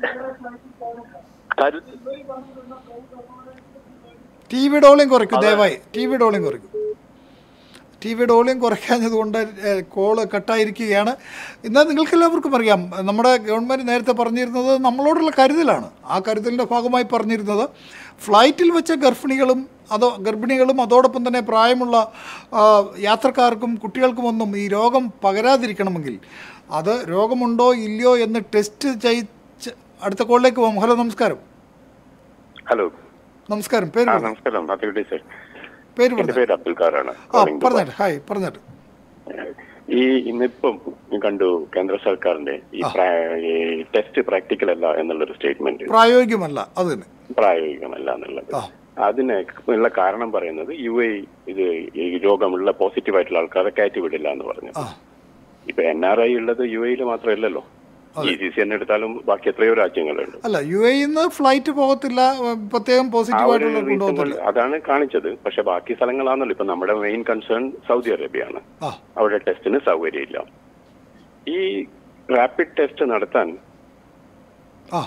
കരു- ടി വിയുടെ ഓളിയം കുറയ്ക്കും ദയവായി ടി വിയുടെ ഓളിയം കുറയ്ക്കും ടി വിയുടെ ഓളിയം കുറയ്ക്കാഞ്ഞതുകൊണ്ട് ഏഹ്, കോള് കട്ടായിരിക്കുകയാണ് എന്നാൽ നിങ്ങൾക്കെല്ലാവർക്കും അറിയാം നമ്മുടെ ഗവൺമെൻറ് നേരത്തെ പറഞ്ഞിരുന്നത് നമ്മളോടുള്ള കരുതലാണ് ആ കരുതലിൻ്റെ ഭാഗമായി പറഞ്ഞിരുന്നത് ഫ്ലൈറ്റിൽ വെച്ച ഗർഭിണികളും അതോ ഗർഭിണികളും അതോടൊപ്പം തന്നെ പ്രായമുള്ള ആ, യാത്രക്കാർക്കും കുട്ടികൾക്കുമൊന്നും ഈ രോഗം പകരാതിരിക്കണമെങ്കിൽ അത് രോഗമുണ്ടോ ഇല്ലയോ എന്ന് ടെസ്റ്റ് ചെയ്ത് അടുത്ത കോളിലേക്ക് പോകും ഹലോ നമസ്കാരം ഹലോ നമസ്കാരം പേര് ആ പറഞ്ഞോ. നമസ്കാരം ഹാപ്പി ഡേ സർ പേര് എന്റെ പറഞ്ഞു പേര് അബ്ദുൽ ഖാറാണ് ആ പറഞ്ഞിട്ട് ഹായ് പറഞ്ഞിട്ട് ഈ ഇന്നിപ്പം കണ്ടു കേന്ദ്ര സർക്കാരിന്റെ ഈ പ്രാ- ഈ ടെസ്റ്റ് പ്രാക്ടിക്കൽ അല്ല എന്നുള്ളൊരു സ്റ്റേറ്റ്മെന്റ് പ്രായോഗികമല്ല അത് തന്നെ പ്രായോഗികമല്ല എന്നുള്ളത് ആ. അതിന് ഉള്ള കാരണം പറയുന്നത് യു എ ഇത് ഈ രോഗമുള്ള പോസിറ്റീവ് ആയിട്ടുള്ള ആൾക്കാരെ കയറ്റി വിടില്ല എന്ന് പറഞ്ഞു ആ ഇപ്പൊ എൻ ആർ ഐ ഉള്ളത് യു എയിൽ മാത്രമല്ലല്ലോ ഇ സി സി തന്നെ എടുത്താലും ബാക്കി എത്രയോ രാജ്യങ്ങളുണ്ട് അല്ല യു എയിൽ ഫ്ലൈറ്റ് പോകത്തില്ല ഏഹ് പ്രത്യേകം ആ പോസിറ്റീവ് ഒരു ആയിട്ടുള്ള reason കൊണ്ടുപോകത്തില്ല കൊണ്ട് അതാണ് കാണിച്ചത് പക്ഷെ ബാക്കി സ്ഥലങ്ങളാണല്ലോ ഇപ്പൊ നമ്മുടെ മെയിൻ കൺസേൺ സൗദി അറേബ്യയാണ് ആ അവിടെ ടെസ്റ്റിന് സൗകര്യമില്ല ഈ റാപ്പിഡ് ടെസ്റ്റ് നടത്താൻ ആ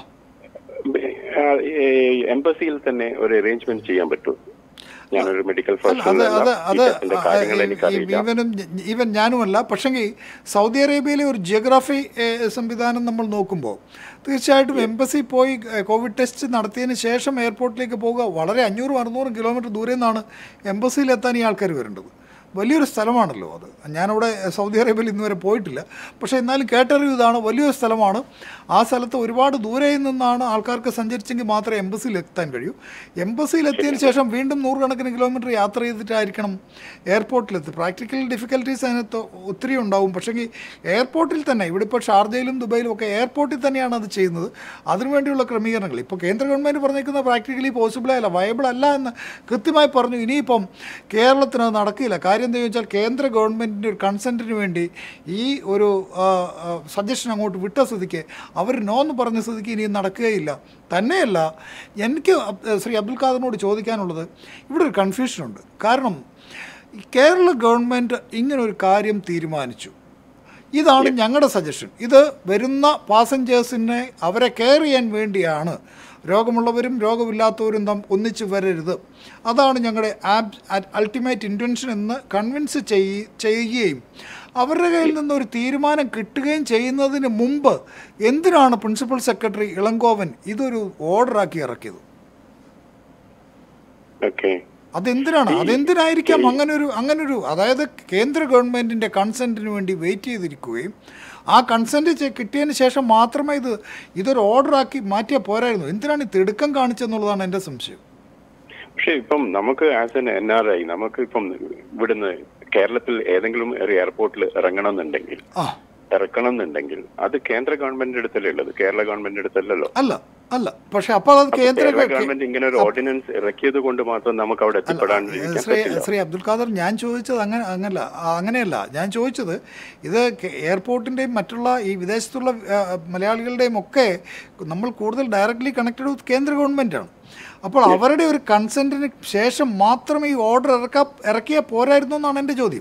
എംബസിയിൽ തന്നെ ഒരു അറേഞ്ച്മെന്റ് ചെയ്യാൻ പറ്റൂ ഞാനൊരു മെഡിക്കൽ അല്ല അത് അത് അത് പ്രൊഫഷണൽ കാര്യങ്ങൾ ആ, എനിക്കറിയില്ല ഈവനും ഈവൻ ഞാനുമല്ല പക്ഷെങ്കിൽ സൗദി അറേബ്യയിലെ ഒരു ജിയോഗ്രാഫി ഏഹ്, സംവിധാനം നമ്മൾ നോക്കുമ്പോൾ തീർച്ചയായിട്ടും എംബസി പോയി ഏഹ്, കോവിഡ് ടെസ്റ്റ് നടത്തിയതിന് ശേഷം എയർപോർട്ടിലേക്ക് പോകുക വളരെ അഞ്ഞൂറും അറുന്നൂറും കിലോമീറ്റർ ദൂരെ നിന്നാണ് എംബസിയിലെത്താൻ ഈ ആൾക്കാർ വരേണ്ടത് വലിയൊരു സ്ഥലമാണല്ലോ അത് ഞാനവിടെ സൗദി അറേബ്യയിൽ ഇന്ന് വരെ പോയിട്ടില്ല പക്ഷേ എന്നാലും കേട്ടറിവ് ഇതാണ് വലിയൊരു സ്ഥലമാണ് ആ സ്ഥലത്ത് ഒരുപാട് ദൂരെ നിന്നാണ് ആൾക്കാർക്ക് സഞ്ചരിച്ചെങ്കിൽ മാത്രമേ എംബസിയിൽ എത്താൻ കഴിയൂ എംബസിയിൽ എത്തിയതിന് ശേഷം വീണ്ടും നൂറുകണക്കിന് കിലോമീറ്റർ യാത്ര ചെയ്തിട്ടായിരിക്കണം എയർപോർട്ടിലെത്തി പ്രാക്ടിക്കൽ ഡിഫിക്കൽട്ടീസ് അതിനകത്ത് ഒത്തിരി ഉണ്ടാവും പക്ഷേങ്കിൽ എയർപോർട്ടിൽ തന്നെ ഇവിടെ ഇപ്പോൾ ഷാർജയിലും ദുബൈയിലും ഒക്കെ എയർപോർട്ടിൽ തന്നെയാണ് അത് ചെയ്യുന്നത് അതിനുവേണ്ടിയുള്ള ക്രമീകരണങ്ങൾ ഇപ്പോൾ കേന്ദ്ര ഗവൺമെൻറ് പറഞ്ഞിരിക്കുന്ന പ്രാക്ടിക്കലി പോസിബിൾ അല്ല വയബിൾ അല്ല എന്ന് കൃത്യമായി പറഞ്ഞു ഇനിയിപ്പം കേരളത്തിന് അത് നടക്കില്ല കാര്യം കാര്യം എന്താ ചോദിച്ചാൽ കേന്ദ്ര ഗവൺമെൻറ്റിൻ്റെ ഒരു കൺസെൻറ്റിന് വേണ്ടി ഈ ഒരു സജഷൻ അങ്ങോട്ട് വിട്ട സ്ഥിതിക്ക് അവർ നോ എന്ന് പറഞ്ഞ സ്ഥിതിക്ക് ഇനി നടക്കുകയില്ല തന്നെയല്ല എനിക്ക് അബ്- ശ്രീ അബ്ദുൽ ഖാദറിനോട് ചോദിക്കാനുള്ളത് ഇവിടെ ഒരു കൺഫ്യൂഷനുണ്ട് കാരണം ഈ കേരള ഗവൺമെൻറ് ഇങ്ങനെ ഒരു കാര്യം തീരുമാനിച്ചു ഇതാണ് ഞങ്ങളുടെ സജഷൻ ഇത് വരുന്ന പാസഞ്ചേഴ്സിനെ അവരെ കെയർ ചെയ്യാൻ വേണ്ടിയാണ് രോഗമുള്ളവരും രോഗമില്ലാത്തവരും തം ഒന്നിച്ച് വരരുത് അതാണ് ഞങ്ങളുടെ ആബ് അൾട്ടിമേറ്റ് ഇൻറ്റൻഷൻ എന്ന് കൺവിൻസ് ചെയ്യ ചെയ്യുകയും അവരുടെ കയ്യിൽ നിന്ന് ഒരു തീരുമാനം കിട്ടുകയും ചെയ്യുന്നതിന് മുമ്പ് എന്തിനാണ് പ്രിൻസിപ്പൽ സെക്രട്ടറി ഇളങ്കോവൻ ഇതൊരു ഓർഡറാക്കി ഇറക്കിയത് ഓക്കെ അതെന്തിനാണ് അതെന്തിനായിരിക്കാം അങ്ങനൊരു അങ്ങനൊരു അതായത് കേന്ദ്ര ഗവൺമെൻറ്റിൻ്റെ കൺസെൻറ്റിന് വേണ്ടി വെയിറ്റ് ചെയ്തിരിക്കുകയും ആ കൺസെൻറ്റ് കിട്ടിയതിന് ശേഷം മാത്രമേ ഇത് ഇതൊരു ഓർഡറാക്കി മാറ്റിയാൽ പോരായിരുന്നു എന്തിനാണ് ഈ തിടുക്കം കാണിച്ചെന്നുള്ളതാണ് എൻ്റെ സംശയം പക്ഷെ ഇപ്പം നമുക്ക് as N N R I നമുക്ക് ഇപ്പം ഇവിടുന്ന് കേരളത്തിൽ ഏതെങ്കിലും ഒരു എയർപോർട്ടിൽ ഇറങ്ങണം എന്നുണ്ടെങ്കിൽ ആ ഇറക്കണം എന്നുണ്ടെങ്കിൽ അത് കേന്ദ്ര ഗവൺമെന്റിന്റെ അടുത്തല്ലേ ഉള്ളത് കേരള ഗവൺമെന്റിന്റെ അടുത്തല്ലല്ലോ അല്ല അല്ല പക്ഷെ അപ്പോൾ അത് അപ്പൊ കേന്ദ്ര കേരള ഗവൺമെന്റ് ഇങ്ങനെ ഒരു ഓർഡിനൻസ് ഇറക്കിയത് കൊണ്ട് മാത്രം നമുക്ക് അവിടെ എത്തിപ്പെടാണ്ടിരിക്കാൻ ശ്രീ പറ്റില്ല ശ്രീ അബ്ദുൽ ഖാദർ ഞാൻ ചോദിച്ചത് അങ്ങനെ അങ്ങനല്ല ആ, അങ്ങനെയല്ല ഞാൻ ചോദിച്ചത് ഇത് കെ- എയർപോർട്ടിൻ്റെയും മറ്റുള്ള ഈ വിദേശത്തുള്ള ആ, മലയാളികളുടെയും ഒക്കെ നമ്മൾ കൂടുതൽ ഡയറക്റ്റ്ലി കണക്റ്റഡ് വിത്ത് കേന്ദ്ര ഗവൺമെൻറ്റാണ് അപ്പോൾ അവരുടെ ഒരു കൺസെൻറ്റിന് ശേഷം മാത്രം ഈ ഓർഡർ ഇറക്കാ ഇറക്കിയാൽ പോരായിരുന്നു എന്നാണ് എൻ്റെ ചോദ്യം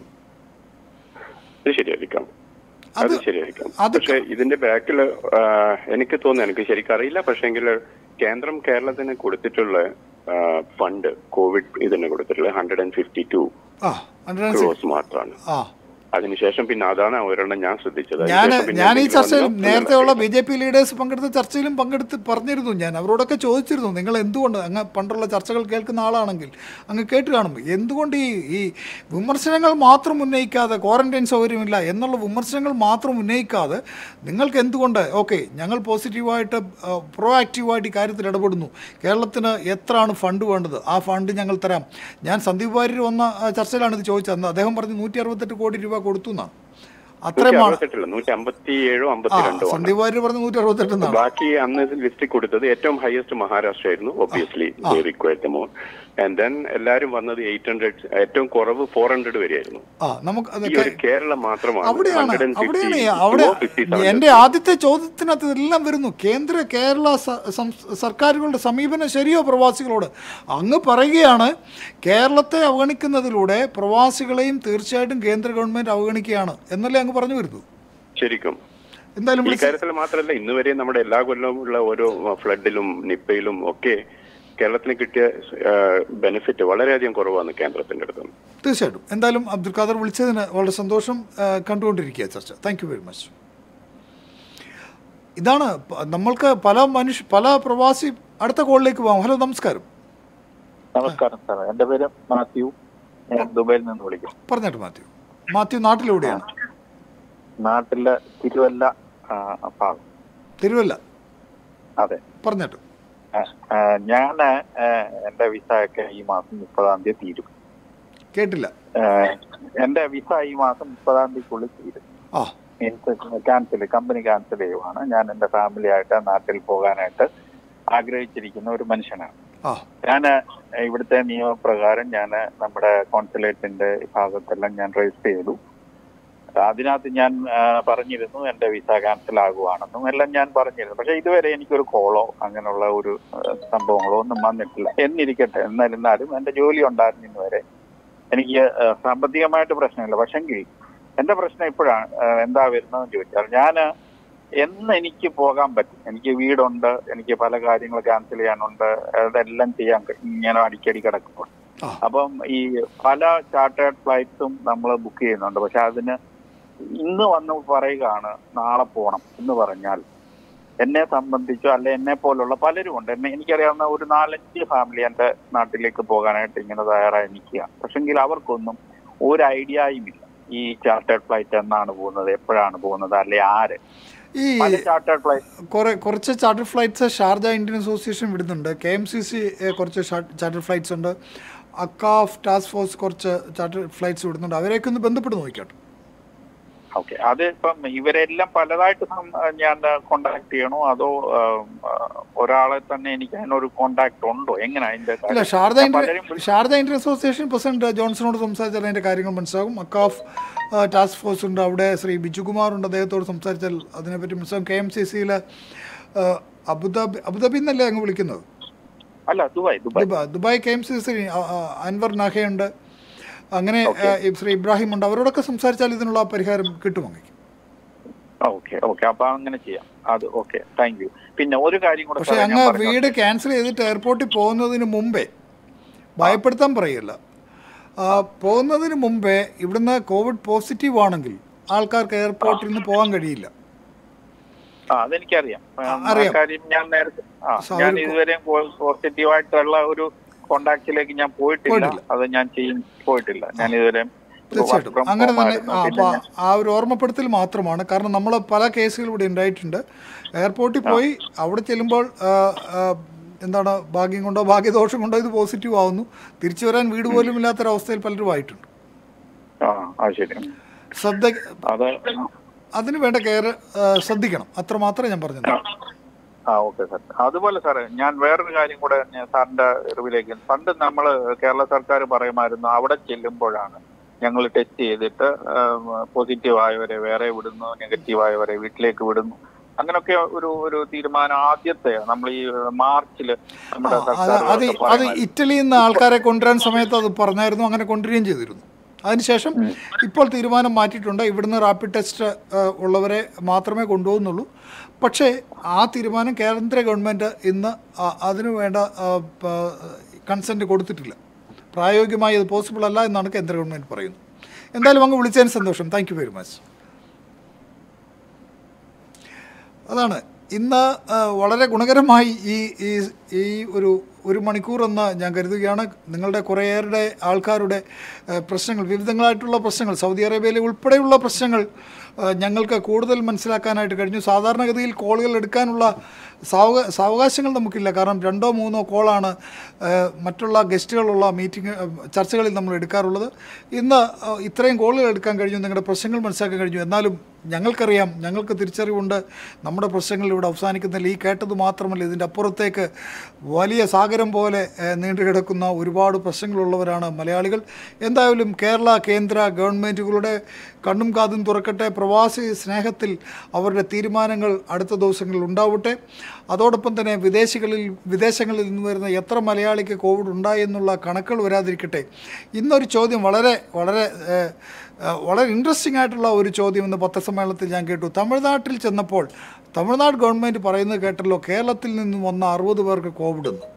അത് ശരിയായിരിക്കാം അത് അത് ശരിയായിരിക്കാം അത് പക്ഷെ ഇതിന്റെ ബാക്കിൽ എനിക്ക് തോന്നുന്നു എനിക്ക് ശരിക്കും അറിയില്ല പക്ഷെങ്കിൽ കേന്ദ്രം കേരളത്തിന് കൊടുത്തിട്ടുള്ള ഫണ്ട് കോവിഡ് ഇതിന് കൊടുത്തിട്ടുള്ള ഹൺഡ്രഡ് ആൻഡ് ഫിഫ്റ്റി ടു ആ ഹൺഡ്രഡ് ക്രോസ് മാത്രമാണ് ആ അതിനുശേഷം പിന്നെ അതാണ് ഒരെണ്ണം ഞാൻ ശ്രദ്ധിച്ചത് ഞാൻ അതിനുശേഷം പിന്നെ ഞാൻ ഈ എന്തെങ്കിലും ചർച്ചയിൽ വന്നോ? നേരത്തെ ഉള്ള ബി ജെ പി ലീഡേഴ്സ് പങ്കെടുത്ത ചർച്ചയിലും പങ്കെടുത്ത് പറഞ്ഞിരുന്നു ഞാൻ അവരോടൊക്കെ ചോദിച്ചിരുന്നു നിങ്ങൾ എന്തുകൊണ്ട് അങ്ങ് പണ്ടുള്ള ചർച്ചകൾ കേൾക്കുന്ന ആളാണെങ്കിൽ അങ്ങ് കേട്ട് കാണും എന്തുകൊണ്ട് ഈ ഈ വിമർശനങ്ങൾ മാത്രം ഉന്നയിക്കാതെ ക്വാറന്റൈൻ സൗകര്യമില്ല എന്നുള്ള വിമർശനങ്ങൾ മാത്രം ഉന്നയിക്കാതെ നിങ്ങൾക്ക് എന്തുകൊണ്ട് ഓക്കെ ഞങ്ങൾ പോസിറ്റീവായിട്ട് പ്രോ ആക്റ്റീവായിട്ട് ഈ കാര്യത്തിൽ ഇടപെടുന്നു കേരളത്തിന് എത്രയാണ് ഫണ്ട് വേണ്ടത് ആ ഫണ്ട് ഞങ്ങൾ തരാം ഞാൻ സന്ദീപ് വാര്യർ വന്ന ആ, ചർച്ചയിലാണ് ഇത് ചോദിച്ചത് അന്ന് അദ്ദേഹം പറഞ്ഞു നൂറ്റി അറുപത്തെട്ട് കോടി രൂപ കൊടുത്തു എന്നാണ് നൂറ്റി അത്രയുമാണ് അറുപത്തെട്ടില്ല നൂറ്റി അമ്പത്തി ഏഴോ ആ അമ്പത്തിരണ്ടോ ആണ് സന്ദീപ് വാര്യർ പറഞ്ഞ നൂറ്റി അറുപത്തെട്ട് എന്നാണ് ബാക്കി അന്ന് ലിസ്റ്റിൽ കൊടുത്തത് ഏറ്റവും ഹയസ്റ്റ് മഹാരാഷ്ട്ര ആയിരുന്നു obviously required amount and then എല്ലാരും വന്നത് എയ്റ്റ് ഹൺഡ്രഡ് ഏറ്റവും കുറവ് ഫോർ ഹൺഡ്രഡ് വരെയായിരുന്നു ആ നമുക്ക് അത് ഈ ഒരു കേരളം മാത്രമാണ് അവിടെയാണ് 150 അവിടെയാണ് to അവിടെ 57. എൻ്റെ ആദ്യത്തെ ചോദ്യത്തിനകത്ത് ഇതെല്ലാം വരുന്നു കേന്ദ്ര കേരള സ- സംസ്- സർക്കാരുകളുടെ സമീപനം ശരിയോ പ്രവാസികളോട് അങ്ങ് പറയുകയാണ് കേരളത്തെ അവഗണിക്കുന്നതിലൂടെ പ്രവാസികളെയും തീർച്ചയായിട്ടും കേന്ദ്ര ഗവൺമെൻറ് അവഗണിക്കുകയാണ് എന്നല്ലേ അങ്ങ് പറഞ്ഞു വരുന്നു ശരിക്കും എന്തായാലും ഈ വിളിച്ച് കാര്യത്തിൽ മാത്രമല്ല ഇന്ന് വരെ നമ്മുടെ എല്ലാ കൊല്ലവും ഉള്ള ഓരോ ഫ്ലഡിലും നിപ്പയിലും ഒക്കെ കേരളത്തിന് കിട്ടിയ ബെനിഫിറ്റ് വളരെയധികം കുറവാണ് കേന്ദ്രത്തിന്റെ അടുത്ത് തീർച്ചയായിട്ടും എന്തായാലും അബ്ദുൽ ഖാദർ വിളിച്ചതിന് വളരെ സന്തോഷം ആ, കണ്ടുകൊണ്ടിരിക്കുക ചർച്ച താങ്ക് യു വെരി മച്ച് ഇതാണ് പ- നമ്മൾക്ക് പല മനുഷ്യ പല പ്രവാസി അടുത്ത കോളിലേക്ക് പോകാം ഹലോ നമസ്കാരം നമസ്കാരം സാർ എന്റെ പേര് മാത്യു ഞാൻ ദുബൈയിൽ നിന്ന് വിളിക്കും പറഞ്ഞിട്ട് മാത്യു മാത്യു നാട്ടിലെവിടെയാണ് നാട്ടിലെ തിരുവല്ല ആ, ഭാഗം തിരുവല്ല അതെ പറഞ്ഞിട്ട് ഞാൻ എന്റെ വിസ ഒക്കെ ഈ മാസം മുപ്പതാം തീയതി തീരും കേട്ടില്ല ആ, എന്റെ വിസ ഈ മാസം മുപ്പതാം തീയതിക്കുള്ളിൽ തീരും ആ മീൻസ് ക്യാൻസൽ കമ്പനി ക്യാൻസൽ ചെയ്യുവാണ് ഞാൻ എന്റെ ഫാമിലി ആയിട്ട് നാട്ടിൽ പോകാനായിട്ട് ആഗ്രഹിച്ചിരിക്കുന്ന ഒരു മനുഷ്യനാണ് ആ ഞാൻ ഇവിടുത്തെ നിയമപ്രകാരം ഞാൻ നമ്മുടെ കോൺസുലേറ്റിന്റെ ഭാഗത്തെല്ലാം ഞാൻ രജിസ്റ്റർ ചെയ്തു അതിനകത്ത് ഞാൻ ആ, പറഞ്ഞിരുന്നു എന്റെ വിസ ക്യാൻസൽ ആകുവാണെന്നും എല്ലാം ഞാൻ പറഞ്ഞിരുന്നു പക്ഷെ ഇതുവരെ എനിക്കൊരു കോളോ അങ്ങനെയുള്ള ഒരു ആ, സംഭവങ്ങളോ ഒന്നും വന്നിട്ടില്ല എന്നിരിക്കട്ടെ എന്നിരുന്നാലും എന്റെ ജോലി ഉണ്ടായിരുന്നു ഇന്ന് വരെ എനിക്ക് ആ, സാമ്പത്തികമായിട്ട് പ്രശ്നമില്ല പക്ഷെങ്കിൽ എന്റെ പ്രശ്നം ഇപ്പോഴാണ് ആ, എന്താ വരുന്നതെന്ന് ചോദിച്ചാൽ ഞാൻ എന്ന് എനിക്ക് പോകാൻ പറ്റും എനിക്ക് വീടുണ്ട് എനിക്ക് പല കാര്യങ്ങൾ ക്യാൻസൽ ചെയ്യാനുണ്ട് അതെല്ലാം ചെയ്യാൻ കഴി- ഇങ്ങനെ അടിക്കടി കിടക്കുമ്പോൾ ആ. അപ്പം ഈ പല ചാർട്ടേഡ് ഫ്ലൈറ്റ്സും നമ്മൾ ബുക്ക് ചെയ്യുന്നുണ്ട് പക്ഷെ അതിന് ഇന്ന് വന്ന് പറയുകയാണ് നാളെ പോകണം എന്ന് പറഞ്ഞാൽ എന്നെ സംബന്ധിച്ചോ അല്ലെ എന്നെ പോലുള്ള പലരും ഉണ്ട് എന്നെ എനിക്കറിയാവുന്ന ഒരു നാലഞ്ച് ഫാമിലി എന്റെ നാട്ടിലേക്ക് പോകാനായിട്ട് ഇങ്ങനെ തയ്യാറായി നിൽക്കുക പക്ഷെങ്കിൽ അവർക്കൊന്നും ഒരു ഐഡിയയും ഇല്ല ഈ ചാർട്ടേഡ് ഫ്ലൈറ്റ് എന്നാണ് പോകുന്നത് എപ്പോഴാണ് പോകുന്നത് അല്ലെ ആര് ഈ പല ചാർട്ടേഡ് ഫ്ലൈറ്റ് കുറെ കുറച്ച് charter flights Sharjah Indian association വിടുന്നുണ്ട് കെ എം സി സി കുറച്ച് ചാർട്ടർ ഫ്ലൈറ്റ്സ് ഉണ്ട് അക്കാഫ് ടാസ്ക് ഫോഴ്സ് കുറച്ച് ചാർട്ടർ ഫ്ലൈറ്റ്സ് വിടുന്നുണ്ട് അവരെയൊക്കെ ഒന്ന് ബന്ധപ്പെട്ട് നോക്കിക്കോട്ടെ ഓക്കെ അത് ഇപ്പം ഇവരെല്ലാം പലതായിട്ട് സം- ഞാൻ കോണ്ടാക്ട് ചെയ്യണോ അതോ ആ, ആ, ഒരാളെ തന്നെ എനിക്ക് അതിനൊരു കോണ്ടാക്ട് ഉണ്ടോ എങ്ങനെ അതിന്റെ ഇല്ല കാര്യം? ഷാരദ ഞാൻ ഇന്റർ പലരും വിളി- ഷാരദ ഇന്റർ അസോസിയേഷൻ പ്രസിഡന്റ് ജോൺസണോട് സംസാരിച്ചാൽ അതിന്റെ കാര്യങ്ങൾ മനസ്സിലാകും അക്കാഫ് ടാസ്ക് ഫോഴ്സ് ഉണ്ട് അവിടെ ശ്രീ ബിജുകുമാർ ഉണ്ട് അദ്ദേഹത്തോട് സംസാരിച്ചാൽ അതിനെപ്പറ്റി മനസ്സിലാകും കെ എം സി സിയിലെ അബുദാബി അബുദാബി എന്നല്ലേ അങ്ങ് വിളിക്കുന്നത് അല്ല Dubai Dubai Dubai Dubai K M C C Anwar നാഹയുണ്ട് അങ്ങനെ ആ, ഈ ശ്രീ ഇബ്രാഹിം ഉണ്ട് അവരോടൊക്കെ സംസാരിച്ചാൽ ഇതിനുള്ള പരിഹാരം കിട്ടും അങ്ങേക്ക് ഓക്കെ ഓക്കെ അപ്പൊ അങ്ങനെ ചെയ്യാം അത് ഓക്കെ താങ്ക് യു പിന്നെ ഒരു കാര്യം കൂടെ പക്ഷെ സാറേ ഞാൻ അങ്ങ് പറഞ്ഞു. വീട് ക്യാൻസൽ ചെയ്തിട്ട് എയർപോർട്ടിൽ പോകുന്നതിന് മുമ്പേ ഭയപ്പെടുത്താൻ പറയല്ല ആ, പോകുന്നതിന് മുമ്പേ ഇവിടുന്ന് കോവിഡ് പോസിറ്റീവ് ആണെങ്കിൽ ആൾക്കാർക്ക് എയർപോർട്ടിൽ നിന്ന് പോകാൻ കഴിയില്ല ആ അതെനിക്കറിയാം ആ, ആ അറിയാം. കാര്യം ഞാൻ നേരത്തെ ആ സാർ, ഞാൻ ഒരു- ഇതുവരെ പോസിറ്റീവ് ആയിട്ടുള്ള ഒരു കോണ്ടാക്റ്റിലേക്ക് ഞാൻ പോയിട്ടില്ല പോയിട്ടില്ല. അത് ഞാൻ ചെയ്യും പോയിട്ടില്ല ഞാൻ ഇതുവരെ തീർച്ചയായിട്ടും work from അങ്ങനെ home തന്നെ ആയിരുന്നു. ആ, പിന്നെ അപ്പൊ ഞാൻ- ആ ഒരു ഓർമ്മപ്പെടുത്തൽ മാത്രമാണ് കാരണം നമ്മൾ പല കേസുകൾ ഇവിടെ ഉണ്ടായിട്ടുണ്ട് എയർപോർട്ടിൽ പോയി അവിടെ ചെല്ലുമ്പോൾ ആ, ആ, എന്താണ് ഭാഗ്യം കൊണ്ടോ ഭാഗ്യദോഷം കൊണ്ടോ ഇത് പോസിറ്റീവ് ആവുന്നു തിരിച്ചു വരാൻ വീട് പോലും ഇല്ലാത്തൊരവസ്ഥയിൽ പലരും ആയിട്ടുണ്ട് ആ അത് ശരി ശ്രദ്ധ അത് അതിന് വേണ്ട കെയർ ശ്രദ്ധിക്കണം അത്രമാത്രം ഞാൻ പറഞ്ഞത് ആ ഓക്കെ സാർ അതുപോലെ സാറേ ഞാൻ വേറൊരു കാര്യം കൂടെ ഞാൻ സാറിന്റെ അറിവിലേക്ക് പണ്ട് നമ്മൾ കേരള സർക്കാർ പറയുമായിരുന്നു അവിടെ ചെല്ലുമ്പോഴാണ് ഞങ്ങൾ ടെസ്റ്റ് ചെയ്തിട്ട് പോസിറ്റീവ് ആയവരെ വേറെ വിടുന്നു നെഗറ്റീവ് ആയവരെ വീട്ടിലേക്ക് വിടുന്നു അങ്ങനൊക്കെ ഒരു ഒരു തീരുമാനം ആദ്യത്തെ നമ്മൾ ഈ മാർച്ചിൽ നമ്മുടെ അത് സർക്കാർ അത് അത് ഇറ്റലിയിൽ നിന്ന് ആൾക്കാരെ കൊണ്ടുവരാൻ സമയത്ത് അത് പറഞ്ഞായിരുന്നു അങ്ങനെ കൊണ്ടുവരികയും ചെയ്തിരുന്നു അതിനുശേഷം ഇപ്പോൾ തീരുമാനം മാറ്റിയിട്ടുണ്ട് ഇവിടുന്ന് റാപ്പിഡ് ടെസ്റ്റ് ആ, ഉള്ളവരെ മാത്രമേ കൊണ്ടുപോകുന്നുള്ളൂ പക്ഷേ ആ തീരുമാനം കേന്ദ്ര ഗവൺമെൻറ് ഇന്ന് ആ, അതിനു വേണ്ട കൺസെൻറ്റ് കൊടുത്തിട്ടില്ല പ്രായോഗികമായി അത് പോസിബിൾ അല്ല എന്നാണ് കേന്ദ്ര ഗവൺമെൻറ് പറയുന്നത് എന്തായാലും അങ്ങ് വിളിച്ചതിന് സന്തോഷം താങ്ക് യു വെരി മച്ച് അതാണ് ഇന്ന് ആ, വളരെ ഗുണകരമായി ഈ ഈ ഈ ഒരു ഒരു മണിക്കൂറെന്ന് ഞാൻ കരുതുകയാണ് നിങ്ങളുടെ കുറേയേറെ ആൾക്കാരുടെ ആ, പ്രശ്നങ്ങൾ വിവിധങ്ങളായിട്ടുള്ള പ്രശ്നങ്ങൾ സൗദി അറേബ്യയിലെ ഉൾപ്പെടെയുള്ള പ്രശ്നങ്ങൾ ആ, ഞങ്ങൾക്ക് കൂടുതൽ മനസ്സിലാക്കാനായിട്ട് കഴിഞ്ഞു സാധാരണഗതിയിൽ കോളുകൾ എടുക്കാനുള്ള സാവക സാവകാശങ്ങൾ നമുക്കില്ല കാരണം രണ്ടോ മൂന്നോ കോളാണ് ആ, മറ്റുള്ള ഗസ്റ്റുകളുള്ള മീറ്റിംഗ് ആ, ചർച്ചകളിൽ നമ്മൾ എടുക്കാറുള്ളത് ഇന്ന് ആ, ഇത്രയും കോളുകൾ എടുക്കാൻ കഴിഞ്ഞു നിങ്ങളുടെ പ്രശ്നങ്ങൾ മനസ്സിലാക്കാൻ കഴിഞ്ഞു എന്നാലും ഞങ്ങൾക്കറിയാം ഞങ്ങൾക്ക് തിരിച്ചറിവുണ്ട് നമ്മുടെ പ്രശ്നങ്ങൾ ഇവിടെ അവസാനിക്കുന്നില്ല ഈ കേട്ടത് മാത്രമല്ല ഇതിൻ്റെ അപ്പുറത്തേക്ക് വലിയ സാഗരം പോലെ ഏഹ്, നീണ്ടുകിടക്കുന്ന ഒരുപാട് പ്രശ്നങ്ങളുള്ളവരാണ് മലയാളികൾ എന്തായാലും കേരള കേന്ദ്ര ഗവൺമെൻറ്റുകളുടെ കണ്ണും കാതും തുറക്കട്ടെ പ്രവാസി സ്നേഹത്തിൽ അവരുടെ തീരുമാനങ്ങൾ അടുത്ത ദിവസങ്ങളിൽ ഉണ്ടാവട്ടെ അതോടൊപ്പം തന്നെ വിദേശകളിൽ വിദേശങ്ങളിൽ നിന്ന് വരുന്ന എത്ര മലയാളിക്ക് കോവിഡ് ഉണ്ടായി എന്നുള്ള കണക്കുകൾ വരാതിരിക്കട്ടെ ഇന്നൊരു ചോദ്യം വളരെ വളരെ ഏഹ്, ഏഹ്, വളരെ ഇൻട്രസ്റ്റിംഗ് ആയിട്ടുള്ള ഒരു ചോദ്യം ഇന്ന് പത്രസമ്മേളനത്തിൽ ഞാൻ കേട്ടു തമിഴ്നാട്ടിൽ ചെന്നപ്പോൾ തമിഴ്നാട് ഗവൺമെൻറ് പറയുന്നത് കേട്ടല്ലോ കേരളത്തിൽ നിന്നും വന്ന അറുപത് പേർക്ക് കോവിഡ് എന്ന്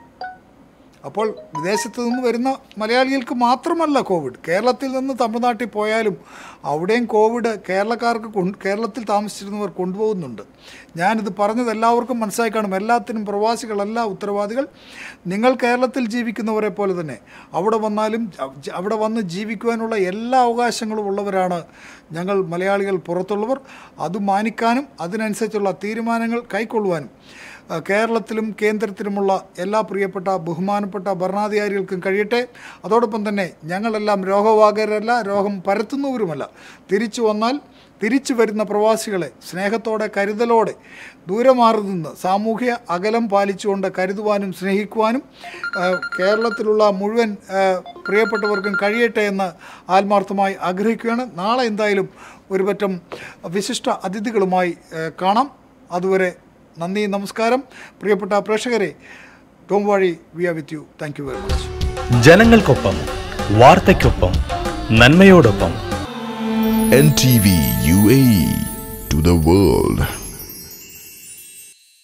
അപ്പോൾ വിദേശത്ത് നിന്ന് വരുന്ന മലയാളികൾക്ക് മാത്രമല്ല കോവിഡ് കേരളത്തിൽ നിന്ന് തമിഴ്നാട്ടിൽ പോയാലും അവിടെയും കോവിഡ് കേരളക്കാർക്ക് കൊണ്ട് കേരളത്തിൽ താമസിച്ചിരുന്നവർ കൊണ്ടുപോകുന്നുണ്ട് ഞാനിത് പറഞ്ഞത് എല്ലാവർക്കും മനസ്സിലായി കാണും എല്ലാത്തിനും പ്രവാസികളല്ല ഉത്തരവാദികൾ നിങ്ങൾ കേരളത്തിൽ ജീവിക്കുന്നവരെ പോലെ തന്നെ അവിടെ വന്നാലും ജ- അവിടെ വന്ന് ജീവിക്കുവാനുള്ള എല്ലാ അവകാശങ്ങളും ഉള്ളവരാണ് ഞങ്ങൾ മലയാളികൾ പുറത്തുള്ളവർ അത് മാനിക്കാനും അതിനനുസരിച്ചുള്ള തീരുമാനങ്ങൾ കൈക്കൊള്ളുവാനും ആ, കേരളത്തിലും കേന്ദ്രത്തിലുമുള്ള എല്ലാ പ്രിയപ്പെട്ട ബഹുമാനപ്പെട്ട ഭരണാധികാരികൾക്കും കഴിയട്ടെ അതോടൊപ്പം തന്നെ ഞങ്ങളെല്ലാം രോഗവാഹകരല്ല രോഗം പരത്തുന്നവരുമല്ല തിരിച്ചു വന്നാൽ തിരിച്ചു വരുന്ന പ്രവാസികളെ സ്നേഹത്തോടെ കരുതലോടെ ദൂരെ മാറി നിന്ന് സാമൂഹ്യ അകലം പാലിച്ചുകൊണ്ട് കരുതുവാനും സ്നേഹിക്കുവാനും ആ, കേരളത്തിലുള്ള മുഴുവൻ ആ, പ്രിയപ്പെട്ടവർക്കും കഴിയട്ടെ എന്ന് ആത്മാർത്ഥമായി ആഗ്രഹിക്കുകയാണ് നാളെ എന്തായാലും ഒരുപറ്റം വിശിഷ്ട അതിഥികളുമായി ആ, കാണാം അതുവരെ നന്ദി നമസ്കാരം പ്രിയപ്പെട്ട പ്രേക്ഷകരെ ടോം വഴി we are with you thank you very much ജനങ്ങൾക്കൊപ്പം വാർത്തയ്ക്കൊപ്പം നന്മയോടൊപ്പം NTV UAE to the world.